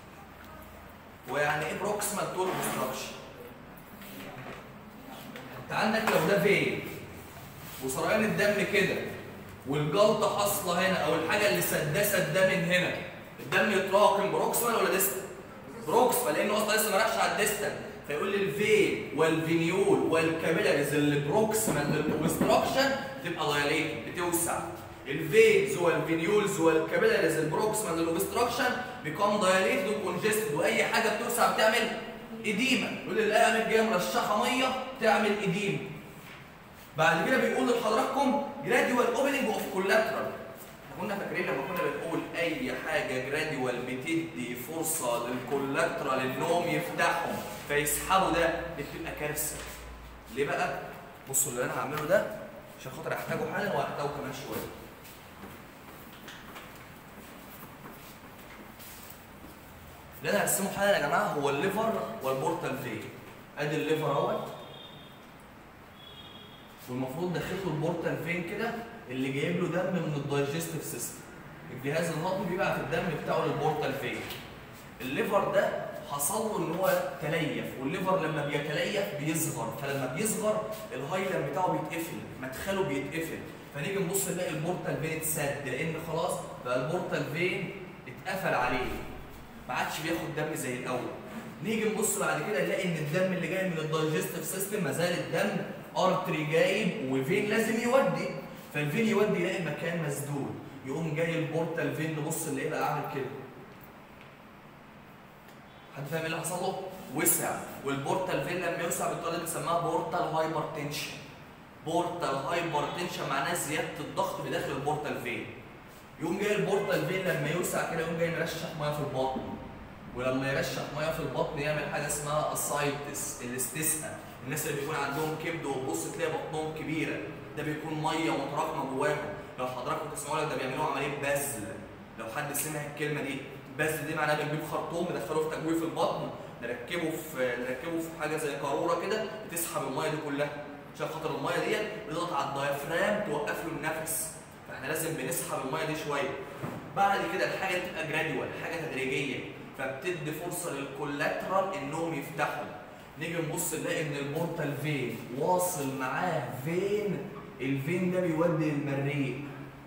Speaker 1: ويعني ايه بروكسيمال تول اوبستراكشن انت عندك لو ده فين وسريان الدم كده والجلطه حاصله هنا او الحاجه اللي سداسه الدم من هنا الدم يتراكم بروكسيمال ولا ديستال بروكسيمال لانه اصلا لسه ما راحش على الديستال فيقول لي الفين والفينيول والكابيلاريز اللي بروكسيمال للاوبستراكشن تبقى دايليت بتوسع الفينز والفينيولز والكابيلاريز البروكسيمال للاوبستراكشن بيكون دايليت وكونجستد واي حاجه بتوسع بتعمل اديمه يقول لي الاقي جايه مرشحه ميه تعمل اديمه بعد كده بيقول لحضراتكم جراديوال اوبننج اوف كولاترال كنا فاكرين لما كنا بنقول اي حاجه جراديوال بتدي فرصه للكولاترال انهم يفتحوا فيسحبوا ده دي بتبقى كارثه ليه بقى بصوا اللي انا هعمله ده عشان خاطر احتاجه حالا وهحتاجه كمان شويه اللي انا هرسمه حالا يا جماعه هو الليفر والبورتال فين ادي الليفر اهوت والمفروض داخله البورتال فين كده اللي جايب له دم من الدايجستيف سيستم الجهاز الهضمي بيبعت الدم بتاعه للبورتال فين الليفر ده حصل له ان هو تليف والليفر لما بيتليف بيصغر فلما بيصغر الهايلم بتاعه بيتقفل مدخله بيتقفل فنيجي نبص نلاقي البورتال فين اتسد لان خلاص بقى البورتال فين اتقفل عليه ما عادش بياخد دم زي الاول نيجي نبص بعد كده نلاقي ان الدم اللي جاي من الدايجستيف سيستم ما زال الدم ارتري جايب وفين لازم يودي فالفين يودي يلاقي المكان مسدود يقوم جاي البورتال فين نبص نلاقيه بقى عامل كده حد فاهم ايه اللي حصل له؟ وسع والبورتال فين لما يوسع بالطريقه دي بنسميها بورتال هايبر تنشن بورتال هايبر تنشن معناه زياده الضغط في داخل البورتال فين يقوم جاي البورتال فين لما يوسع كده يقوم جاي مرشح ميه في البطن ولما يرشح ميه في البطن يعمل حاجه اسمها اسايتس الاستسقاء الناس اللي بيكون عندهم كبد وتبص تلاقي بطنهم كبيره ده بيكون ميه متراكمه جواهم لو حضراتكم تسمعوا لك ده بيعملوا عمليه بذل لو حد سمع الكلمه دي بذل دي معناها بنجيب خرطوم ندخله في تجويف البطن نركبه في نركبه في حاجه زي قاروره كده بتسحب الميه دي كلها عشان خاطر الميه ديت بتضغط على الدايفرام توقف له النفس فاحنا لازم بنسحب الميه دي شويه بعد كده الحاجه تبقى جراديوال حاجه تدريجيه فبتدي فرصه للكولاترال انهم يفتحوا نيجي نبص نلاقي ان البورتال فين واصل معاه فين الفين ده بيودي للمريء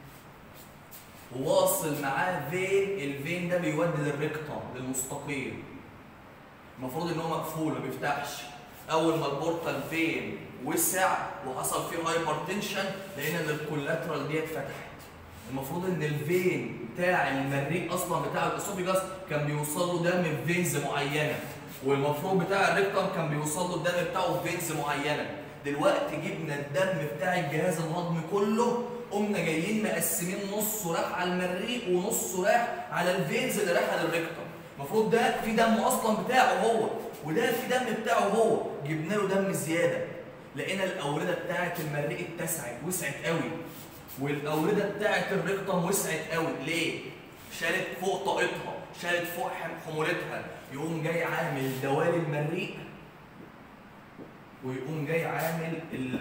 Speaker 1: وواصل معاه فين الفين ده بيودي للريكتم للمستقيم المفروض ان هو مقفول ما بيفتحش اول ما البورتال فين وسع وحصل فيه هايبر تنشن لقينا ان الكولاترال دي اتفتحت المفروض ان الفين بتاع المريء اصلا بتاع الاسوفيجاس كان بيوصل له دم في فينز معينه والمفروض بتاع الريكتم كان بيوصل له الدم بتاعه في فينز معينه دلوقتي جبنا الدم بتاع الجهاز الهضمي كله قمنا جايين مقسمين نصه راح على المريء ونصه راح على الفينز اللي رايحه للريكتم المفروض ده في دم اصلا بتاعه هو وده في دم بتاعه هو جبنا له دم زياده لقينا الاورده بتاعه المريء اتسعت وسعت قوي والاورده بتاعه الريكتم وسعت قوي ليه شالت فوق طاقتها شالت فوق حمولتها يقوم جاي عامل دوالي المريء ويقوم جاي عامل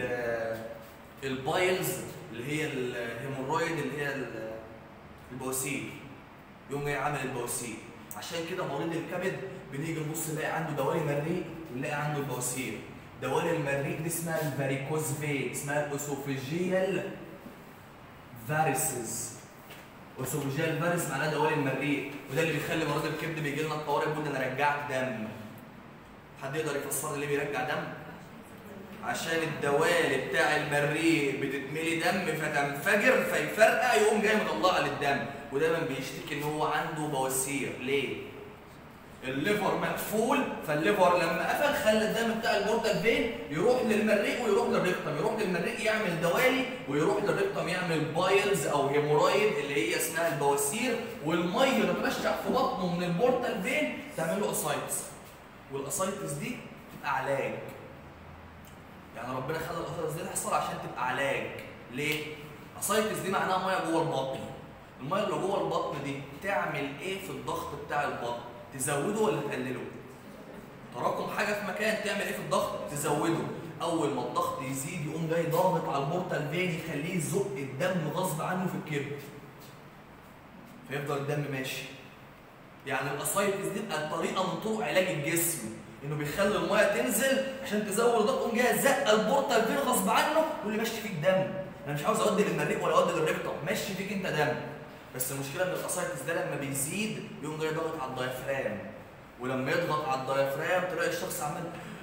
Speaker 1: البايلز اللي هي الهيمورويد اللي هي البواسير يقوم جاي عامل البواسير عشان كده مريض الكبد بنيجي نبص نلاقي عنده دوالي مريء ونلاقي عنده البواسير دوالي المريء دي اسمها الفاريكوز فين اسمها الاسوفيجيال فاريسز اسوفيجيال فاريس معناها دوالي المريء وده اللي بيخلي مريض الكبد بيجي لنا الطوارئ يقول انا رجعت دم حد يقدر يفسر لي ليه بيرجع دم عشان الدوالي بتاع المريء بتتملي دم فتنفجر فيفرقع يقوم جاي مطلعها للدم ودايما بيشتكي ان هو عنده بواسير ليه؟ الليفر مقفول فالليفر لما قفل خلى الدم بتاع البورتال فين يروح للمريء ويروح للريكتم يروح للمريء يعمل دوالي ويروح للريكتم يعمل بايلز او هيمورايد اللي هي اسمها البواسير والميه اللي بترشح في بطنه من البورتال فين تعمل له اسايتس والاسايتس دي تبقى علاج يعني ربنا خلى الاسايتس دي تحصل عشان تبقى علاج ليه؟ اسايتس دي معناها ميه جوه البطن الميه اللي جوه البطن دي تعمل ايه في الضغط بتاع البطن؟ تزوده ولا تقلله؟ تراكم حاجه في مكان تعمل ايه في الضغط؟ تزوده اول ما الضغط يزيد يقوم جاي ضاغط على البورتال فين يخليه يزق الدم غصب عنه في الكبد فيفضل الدم ماشي يعني الاسايتس دي بقت طريقه من طرق علاج الجسم انه بيخلي الميه تنزل عشان تزود الضغط تقوم جاي زق البورتال فين غصب عنه يقول لي ماشي فيك دم انا مش عاوز اودي للمريء ولا اودي للريكتم ماشي فيك انت دم بس المشكله ان الاسايتس ده لما بيزيد يقوم جاي ضاغط على الدايفرام ولما يضغط على الدايفرام تلاقي الشخص عمال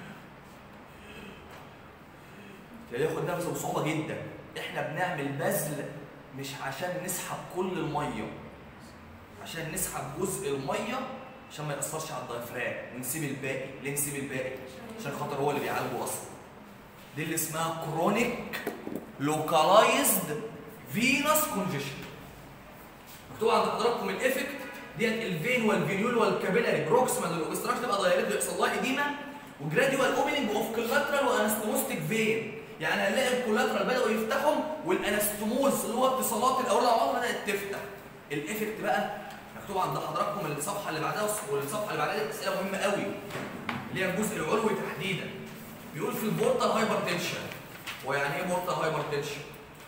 Speaker 1: تلاقيه ياخد نفسه بصعوبه جدا احنا بنعمل بذل مش عشان نسحب كل الميه عشان نسحب جزء الميه عشان ما ياثرش على الدايفرام ونسيب الباقي ليه نسيب الباقي عشان خاطر هو اللي بيعالجه اصلا دي اللي اسمها كرونيك لوكالايزد فينوس كونجيشن مكتوب عند حضراتكم الافكت ديت الفين والفينيول والكابيلاري بروكسيمال للاوبستراكشن تبقى دايركت بيحصل لها اديما وجراديوال اوبننج اوف كولاترال وانستموستيك فين يعني هنلاقي الكولاترال بداوا يفتحوا والانستموز اللي هو اتصالات الاورده مع بعض بدات تفتح الافكت بقى مكتوب عند حضراتكم الصفحه اللي بعدها والصفحه اللي بعدها دي اسئله مهمه قوي اللي هي الجزء العلوي تحديدا بيقول في البورتال هايبر تنشن ويعني ايه بورتال هايبر تنشن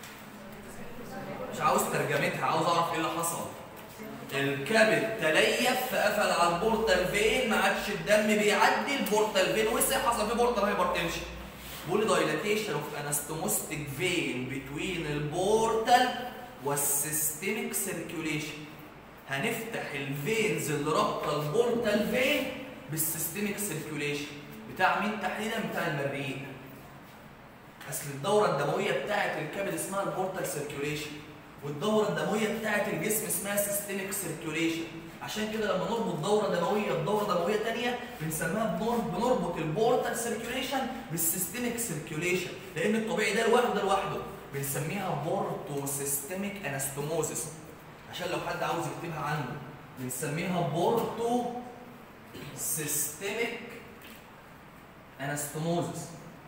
Speaker 1: مش عاوز ترجمتها عاوز اعرف ايه اللي حصل الكبد تليف فقفل على البورتال فين ما عادش الدم بيعدي البورتال فين وسع حصل فيه بورتال هايبرتنشن بيقول دايلاتيشن اوف انستوموستيك فين بتوين البورتال والسيستميك سيركيوليشن هنفتح الفينز اللي رابطه البورتال فين بالسيستميك سيركيوليشن بتاع مين تحديدا بتاع المريء اصل الدوره الدمويه بتاعه الكبد اسمها البورتال سيركيوليشن والدوره الدمويه بتاعه الجسم اسمها سيستميك سيركيوليشن عشان كده لما نربط دوره دمويه بدوره دمويه ثانيه بنسميها بنربط البورتال سيركيوليشن بالسيستميك سيركيوليشن لان الطبيعي ده لوحده ده لوحده بنسميها بورتو سيستميك انستوموزيس عشان لو حد عاوز يكتبها عنه بنسميها بورتو سيستميك انستوموزيس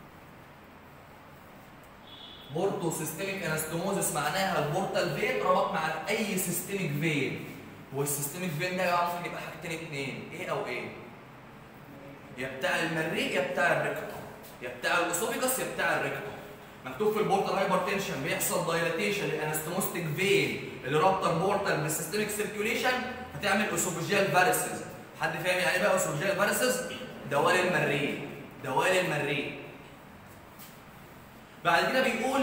Speaker 1: بورتو سيستميك انستوموزيس معناها البورتال فين ربط مع اي سيستميك فين والسيستميك فين ده يعرف يبقى حاجتين اتنين ايه او ايه يا بتاع المريء يا بتاع الريكتوم يا بتاع الاسوفيجاس يا بتاع الريكتوم مكتوب في البورتال هايبرتنشن بيحصل دايلاتيشن للانستوموستيك فين اللي رابطه البورتال بالسيستميك سيركيوليشن هتعمل اسوفيجيال فاريسز حد فاهم يعني ايه بقى اسوفيجيال فارسز دوال المريء دوال المريء بعد كده بيقول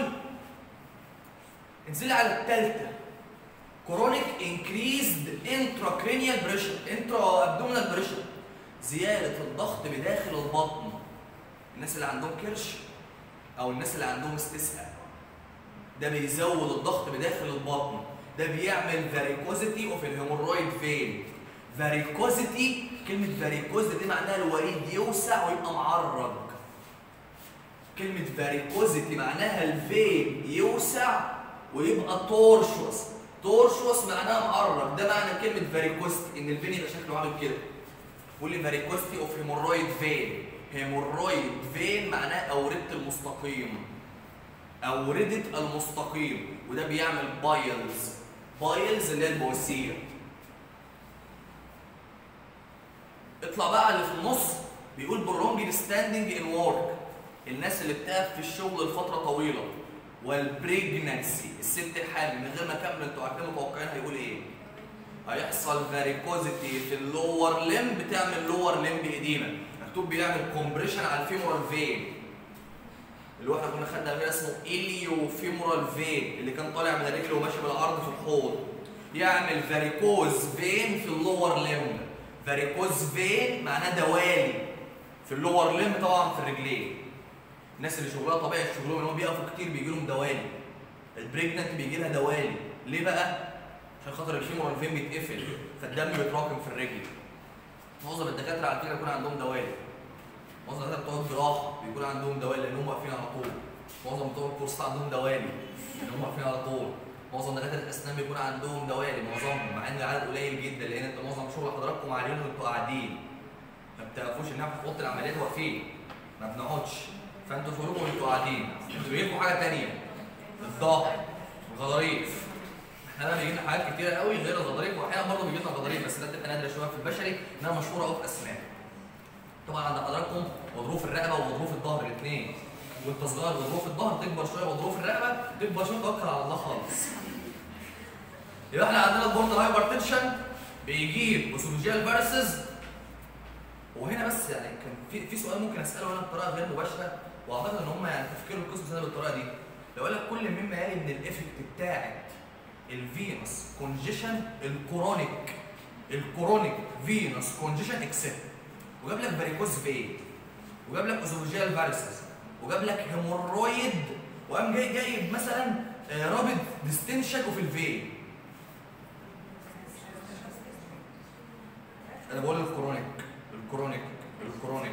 Speaker 1: انزل على الثالثه كرونيك انكريزد انتراكرينيال بريشر انترا ابدومينال بريشر زياده الضغط بداخل البطن الناس اللي عندهم كرش او الناس اللي عندهم استسقاء ده بيزود الضغط بداخل البطن ده بيعمل فاريكوزيتي اوف الهيمورويد فين فاريكوزيتي كلمه فاريكوزيتي دي معناها الوريد يوسع ويبقى معرج كلمه فاريكوزيتي معناها الفين يوسع ويبقى تورشوس تورشوس معناها معرج ده معنى كلمه فاريكوزيتي ان الفين يبقى شكله عامل كده بيقول لي فاريكوزيتي اوف هيمورويد فين هيمورويد فين معناه أوردة المستقيم أوردة المستقيم وده بيعمل بايلز بايلز اللي هي البواسير اطلع بقى اللي في النص بيقول prolonged standing in work الناس اللي بتقف في الشغل لفترة طويلة والبريجنانسي الست الحامل من غير ما اكمل انتوا عارفين متوقعين هيقول ايه؟ هيحصل فاريكوزيتي في اللور لمب بتعمل لور لمب اديمه مكتوب بيعمل كومبريشن على الفيمورال فين اللي هو احنا كنا خدنا قبل اسمه اليو فيمورال فين اللي كان طالع من الرجل وماشي بالعرض في الحوض يعمل فاريكوز فين في اللور لمب فاريكوز فين معناه دوالي في اللور لمب طبعا في الرجلين الناس اللي شغلها طبيعي شغلهم ان هم بيقفوا كتير بيجي لهم دوالي البريجننت بيجي لها دوالي ليه بقى؟ عشان خاطر الفيمورال فين بيتقفل فالدم بيتراكم في الرجل معظم الدكاتره على فكره بيكون عندهم دوالي معظم الدكاتره بتوع الجراحه بيكون عندهم دوالي لان هم واقفين على طول معظم بتوع الكورس عندهم دوالي لان هم واقفين على طول معظم دكاتره الاسنان بيكون عندهم دوالي معظمهم مع ان العدد قليل جدا لان انت معظم شغل حضراتكم عارفين وانتوا قاعدين ما بتعرفوش ان احنا في اوضه العمليات واقفين ما بنقعدش فانتوا شغلكم وانتوا قاعدين انتوا بيجيلكم حاجه ثانيه الظهر الغضاريف احنا بقى بيجي لنا حاجات كتيره قوي غير الغضاريف واحيانا برضه بيجي لنا غضاريف بس ده بتبقى نادره شويه في البشري انها مشهوره قوي في اسنان طبعا عند حضراتكم غضروف الرقبه وغضروف الظهر الاثنين وانت صغير غضروف الظهر تكبر شويه غضروف الرقبه تكبر شويه توكل على الله خالص يبقى احنا عندنا البورتال هايبرتنشن بيجيب اسوفيجيال فيرسز وهنا بس يعني كان في في سؤال ممكن اساله هنا بطريقه غير مباشره واعتقد ان هم يعني تفكير القسم ده بالطريقه دي لو قال لك كل مما يلي من الافكت بتاعت الفينوس كونجيشن الكرونيك الكرونيك فينوس كونجيشن اكسبت وجاب لك فاريكوز فين وجاب لك اسوفيجيال فارسز وجاب لك هيمورويد وقام جاي جايب مثلا رابط ديستنشن وفي الفين انا بقول الكرونيك الكرونيك الكرونيك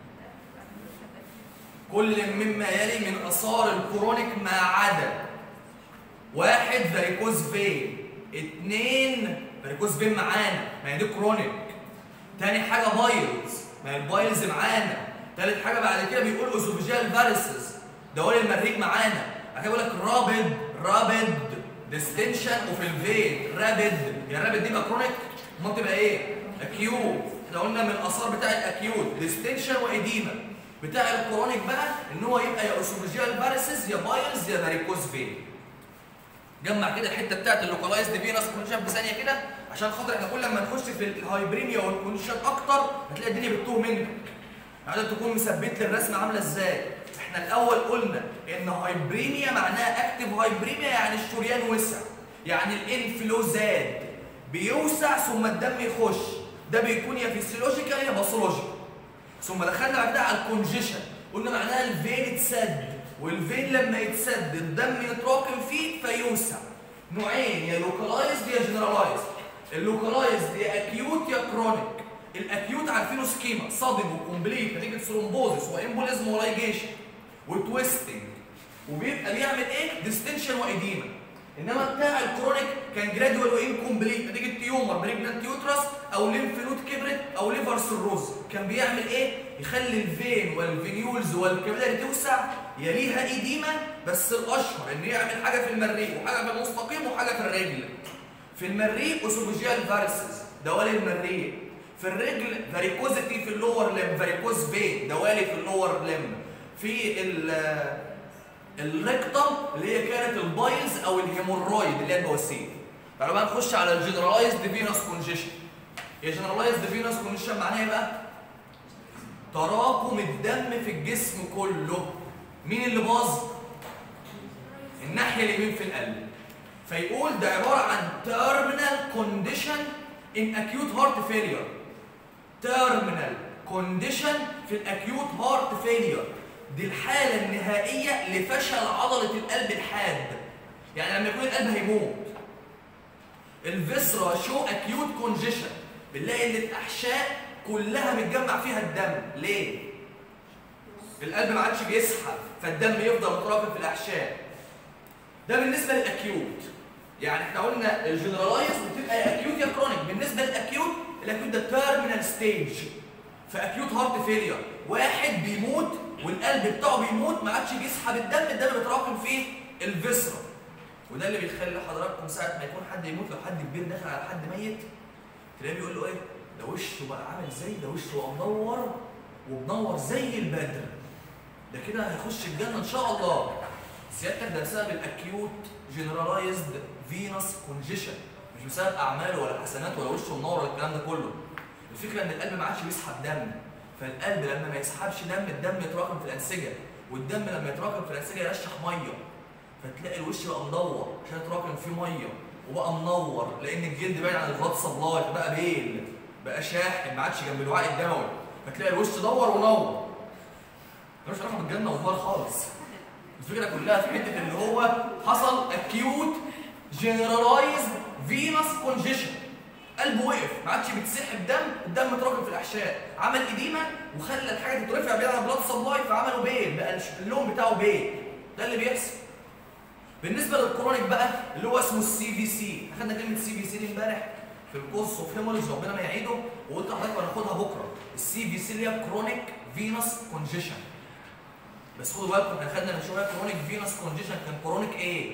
Speaker 1: كل مما يلي من اثار الكرونيك ما عدا واحد فاريكوز فين اتنين فاريكوز فين معانا ما هي دي كرونيك تاني حاجه بايلز ما هي البايلز معانا تالت حاجه بعد كده بيقول اسوفيجيال فارسز دوال المريء معانا بعد كده بيقول لك رابد رابد ديستنشن اوف الفين رابد هي الرابد دي بقى كرونيك امال تبقى ايه؟ اكيوت احنا قلنا من الاثار بتاع الاكيوت ديستنشن واديما بتاع الكرونيك بقى ان هو يبقى يا اسوفيجيال فارسز يا بايلز يا فاريكوز فين جمع كده الحته بتاعت اللوكالايزد فينس كونشن في ثانيه كده عشان خاطر احنا كل ما نخش في الهايبريميا والكونشن اكتر هتلاقي الدنيا بتتوه منك عايزك تكون مثبت لي الرسمه عامله ازاي احنا الاول قلنا ان هايبريميا معناها اكتف هايبريميا يعني الشريان وسع يعني الانفلو زاد بيوسع ثم الدم يخش ده بيكون يا فيسيولوجيكال يا باثولوجيكال ثم دخلنا بعد كده على الكونجيشن قلنا معناها الفين اتسد والفين لما يتسد الدم يتراكم فيه فيوسع نوعين يا لوكالايزد يا جنرالايزد اللوكالايزد يا اكيوت يا كرونيك الاكيوت عارفينه سكيما صادم وكومبليت نتيجه ثرومبوزس وامبوليزم ولايجيشن وتويستنج وبيبقى بيعمل ايه؟ ديستنشن واديما انما بتاع الكرونيك كان جرادوال وانكومبليت نتيجه تيومر بريجنانت يوترس او ليمف نود كبرت او ليفر سيروز كان بيعمل ايه؟ يخلي الفين والفينيولز والكابيلاري توسع يليها ايديما بس الاشهر ان يعمل حاجه في المريء وحاجه في المستقيم وحاجه في الرجل في المريء اسوفيجيال فارسز دوالي المريء في الرجل فاريكوزيتي في اللور لم فاريكوز فين دوالي في اللور لم في ال الريكتم اللي هي كانت البايلز او الهيمورويد اللي هي البواسير تعالوا بقى نخش على الجنرالايزد فينوس كونجيشن هي جنرالايزد فينوس كونديشن معناها ايه بقى؟ تراكم الدم في الجسم كله مين اللي باظ؟ الناحيه اليمين في القلب فيقول ده عباره عن terminal condition in acute heart failure terminal condition في الاكيوت هارت فيلير دي الحاله النهائيه لفشل عضله القلب الحاد يعني لما يكون القلب هيموت الفيسرا شو اكيوت كونجيشن بنلاقي ان الاحشاء كلها متجمع فيها الدم ليه القلب ما عادش بيسحب فالدم يفضل متراكم في الاحشاء ده بالنسبه للاكيوت يعني احنا قلنا الجنرالايز بتبقى يا اكيوت يا كرونيك بالنسبه للاكيوت الاكيوت ده تيرمينال ستيج في اكيوت هارت فيلير واحد بيموت والقلب بتاعه بيموت ما عادش بيسحب الدم الدم بيتراكم في الفيسرا وده اللي بيخلي حضراتكم ساعه ما يكون حد يموت لو حد كبير داخل على حد ميت تلاقيه بيقول له ايه ده وشه بقى عامل زي ده وشه بقى منور ومنور زي البدر ده كده هيخش الجنه ان شاء الله سيادتك ده بسبب الاكيوت جنرالايزد فينوس كونجيشن مش بسبب اعماله ولا حسنات ولا وشه منور ولا الكلام ده كله الفكره ان القلب ما عادش بيسحب دم فالقلب لما ما يسحبش دم الدم يتراكم في الانسجه والدم لما يتراكم في الانسجه يرشح ميه فتلاقي الوش بقى مدور عشان يتراكم فيه ميه وبقى منور لان الجلد بعيد عن البلاد سبلاي فبقى بيل بقى شاحن ما عادش جنب الوعاء الدموي فتلاقي الوش دور ونور ملوش علاقه بالجنه والنار خالص الفكره كلها في حته اللي هو حصل اكيوت جنرالايز فينوس كونجيشن قلبه وقف ما عادش بيتسحب دم الدم اتراكم في الاحشاء عمل اديمه وخلى الحاجه تترفع بعيد عن البلاد سبلاي فعملوا بيل بقى اللون بتاعه بيل ده اللي بيحصل بالنسبه للكرونيك بقى اللي هو اسمه السي في سي اخدنا كلمه سي في سي دي امبارح في الكورس اوف هيمولوجي ربنا ما يعيده وقلت لحضرتك هناخدها بكره السي في سي اللي هي كرونيك فينوس كونجيشن بس خدوا بالكم احنا خدنا من شويه كرونيك فينوس كونجيشن كان كرونيك ايه؟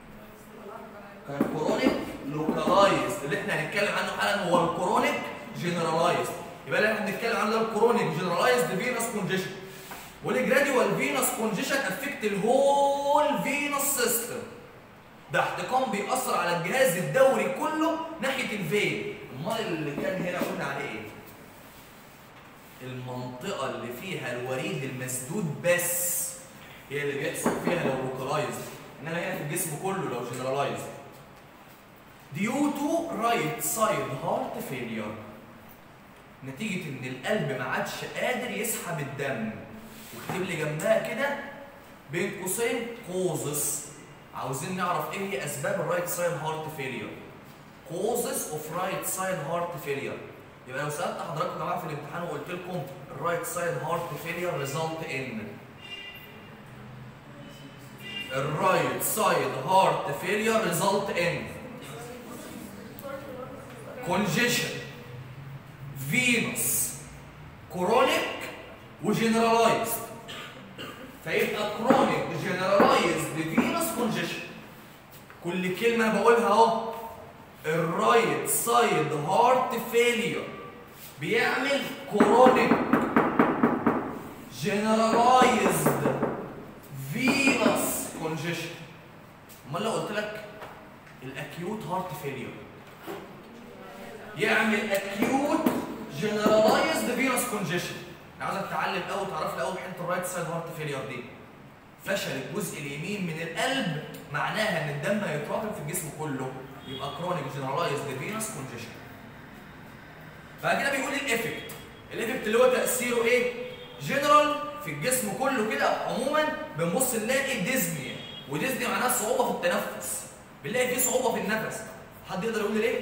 Speaker 1: كان كرونيك لوكالايز اللي احنا هنتكلم عنه حالا هو الكرونيك جنرالايز يبقى اللي احنا بنتكلم عنه ده الكرونيك جنرالايز فينوس كونجيشن والجراديوال فينوس كونجيشن افكت الهول فينوس سيستم ده احتقان بيأثر على الجهاز الدوري كله ناحيه الفين امال اللي كان هنا قلنا عليه ايه؟ المنطقه اللي فيها الوريد المسدود بس هي اللي بيحصل فيها لو لوكالايز انما هنا في الجسم كله لو جنرالايز due to right side heart failure نتيجة إن القلب ما عادش قادر يسحب الدم واكتب لي جنبها كده بين قوسين كوزس عاوزين نعرف ايه هي اسباب الرايت سايد هارت فيلير كوزس اوف رايت سايد هارت فيلير يبقى لو سالت حضراتكم يا جماعه في الامتحان وقلت لكم الرايت سايد هارت فيلير ريزلت ان الرايت سايد هارت فيلير ريزلت ان كونجيشن فينوس كرونيك وجنرالايزد فيبقى كرونيك جنرالايزد فينوس كونجيشن كل كلمه انا بقولها اهو الرايت سايد هارت فيلير بيعمل كرونيك جنرالايزد فينوس كونجيشن امال لو قلت لك الاكيوت هارت فيلير يعمل اكيوت جنرالايزد فينوس كونجيشن انا عاوزك تتعلم الاول تعرف الاول حته الرايت سايد هارت فيلير دي فشل الجزء اليمين من القلب معناها ان الدم هيتراكم في الجسم كله يبقى كرونيك جنرالايزد فينوس كونجيشن بعد كده بيقول الافكت الافكت اللي هو تاثيره ايه جنرال في الجسم كله كده عموما بنبص نلاقي ديزني وديزني معناها صعوبه في التنفس بنلاقي في صعوبه في النفس حد يقدر يقول لي ليه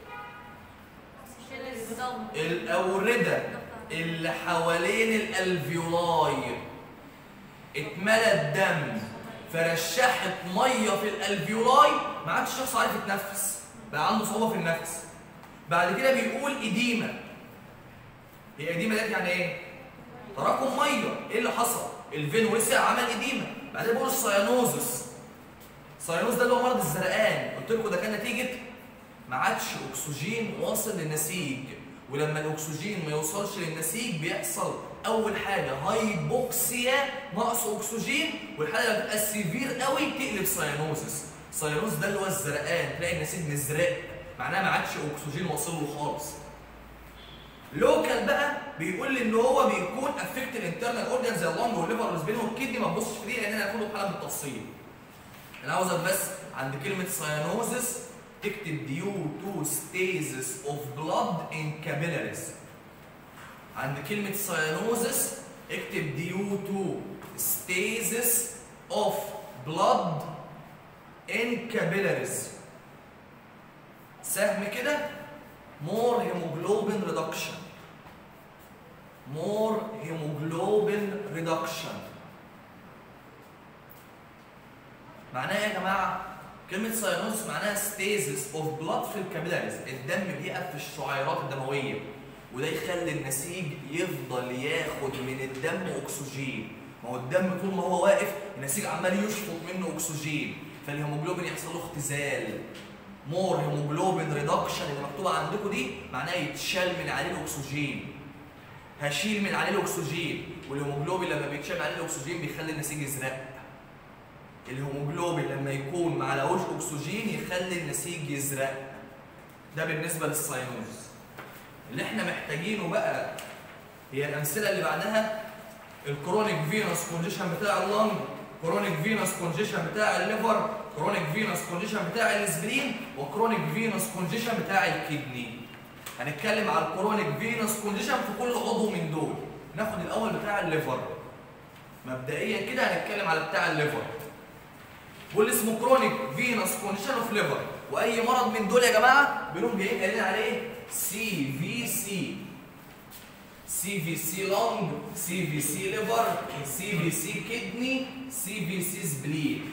Speaker 1: الاورده اللي حوالين الالفيولاي اتملى الدم فرشحت ميه في الالفيولاي ما عادش الشخص عارف يتنفس بقى عنده صعوبه في النفس بعد كده بيقول اديمه هي اديمه ديت يعني ايه تراكم ميه ايه اللي حصل الفين وسع عمل اديمه بعدين بيقول السيانوزس السيانوز ده اللي هو مرض الزرقان قلت لكم ده كان نتيجه ما عادش اكسجين واصل للنسيج ولما الاكسجين ما يوصلش للنسيج بيحصل اول حاجه هايبوكسيا نقص اكسجين والحاله لما تبقى سيفير قوي تقلب سيانوزس سيانوز ده اللي هو الزرقان تلاقي النسيج مزرق معناها ما عادش اكسجين واصل له خالص لوكال بقى بيقول لي ان هو بيكون افكت الانترنال اورجان زي اللنج والليفر والسبين والكدني ما تبصش في دي لان انا هاخده حالا بالتفصيل انا عاوزك بس عند كلمه ساينوزس تكتب ديو تو ستيزس اوف بلاد ان كابيلاريز عند كلمه ساينوزس اكتب ديو تو ستيزس اوف بلاد ان كابيلاريز سهم كده more hemoglobin reduction more hemoglobin reduction معناها ايه يا جماعه كلمه ساينوس معناها ستيزس اوف بلاد في الكابيلاريز الدم بيقف في الشعيرات الدمويه وده يخلي النسيج يفضل ياخد من الدم اكسجين ما هو الدم طول ما هو واقف النسيج عمال يشفط منه اكسجين فالهيموجلوبين يحصل له اختزال مور هيموجلوبين ريدكشن اللي مكتوبه عندكم دي معناها يتشال من عليه الاكسجين هشيل من عليه الاكسجين والهيموجلوبين لما بيتشال عليه الاكسجين بيخلي النسيج يزرق الهيموجلوبين لما يكون ما عليهوش اكسجين يخلي النسيج يزرق ده بالنسبه للساينوز اللي احنا محتاجينه بقى هي الامثله اللي بعدها الكرونيك فينوس كونجيشن بتاع اللنج كرونيك فينوس كونجيشن بتاع الليفر كرونيك فينوس كونجيشن بتاع الاسبرين وكرونيك فينوس كونجيشن بتاع الكدني هنتكلم على الكرونيك فينوس كونجيشن في كل عضو من دول ناخد الاول بتاع الليفر مبدئيا كده هنتكلم على بتاع الليفر واللي اسمه كرونيك فينوس كونجيشن اوف ليفر واي مرض من دول يا جماعه بنقوم جايين قايلين عليه سي في سي سي في سي لونج سي في سي ليفر سي في سي كدني سي في سي سبلين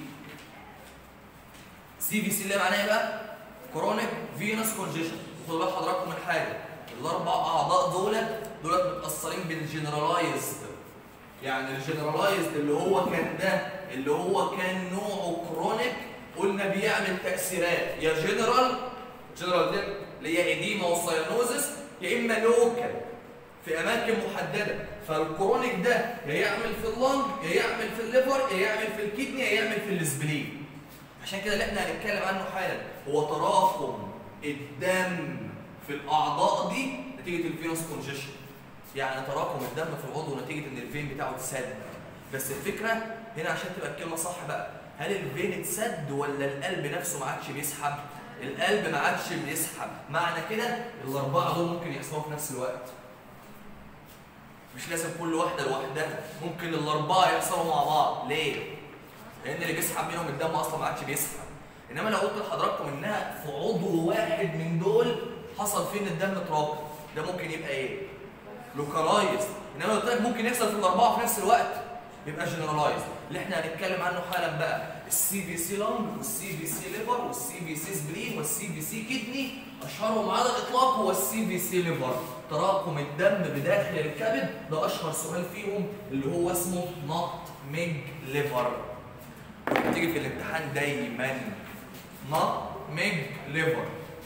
Speaker 1: سي في سي اللي معناه ايه بقى كرونيك فينوس كونجيشن خدوا بال حضراتكم من حاجه الاربع اعضاء دول دول متاثرين بالجنرالايزد يعني الجنرالايزد اللي هو كان ده اللي هو كان نوعه كرونيك قلنا بيعمل تاثيرات يا جنرال جنرال ده اللي هي اديما وساينوزس يا اما لوكال في اماكن محدده فالكرونيك ده يا يعمل في اللنج يا يعمل في الليفر يا يعمل في الكدني يا يعمل في السبلين عشان كده اللي احنا هنتكلم عنه حالا هو تراكم الدم في الاعضاء دي نتيجه الفينوس كونجيشن يعني تراكم الدم في العضو نتيجه ان الفين بتاعه اتسد بس الفكره هنا عشان تبقى الكلمه صح بقى هل الفين اتسد ولا القلب نفسه ما عادش بيسحب القلب ما عادش بيسحب معنى كده الاربعه دول ممكن يحصلوا في نفس الوقت مش لازم كل واحده لوحدها ممكن الاربعه يحصلوا مع بعض ليه لان اللي بيسحب منهم الدم اصلا ما عادش بيسحب انما لو قلت لحضراتكم انها في عضو واحد من دول حصل فيه ان الدم اتراكم ده ممكن يبقى ايه لوكالايز انما قلت لك ممكن يحصل في الاربعه في نفس الوقت يبقى جنرالايز اللي احنا هنتكلم عنه حالا بقى السي في سي لونج والسي في سي ليفر والسي في سي سبلين والسي في سي كدني اشهرهم على الاطلاق هو السي في سي ليفر تراكم الدم بداخل الكبد ده اشهر سؤال فيهم اللي هو اسمه نوت ميج ليفر بتيجي في الامتحان دايما نوت ميج ليفر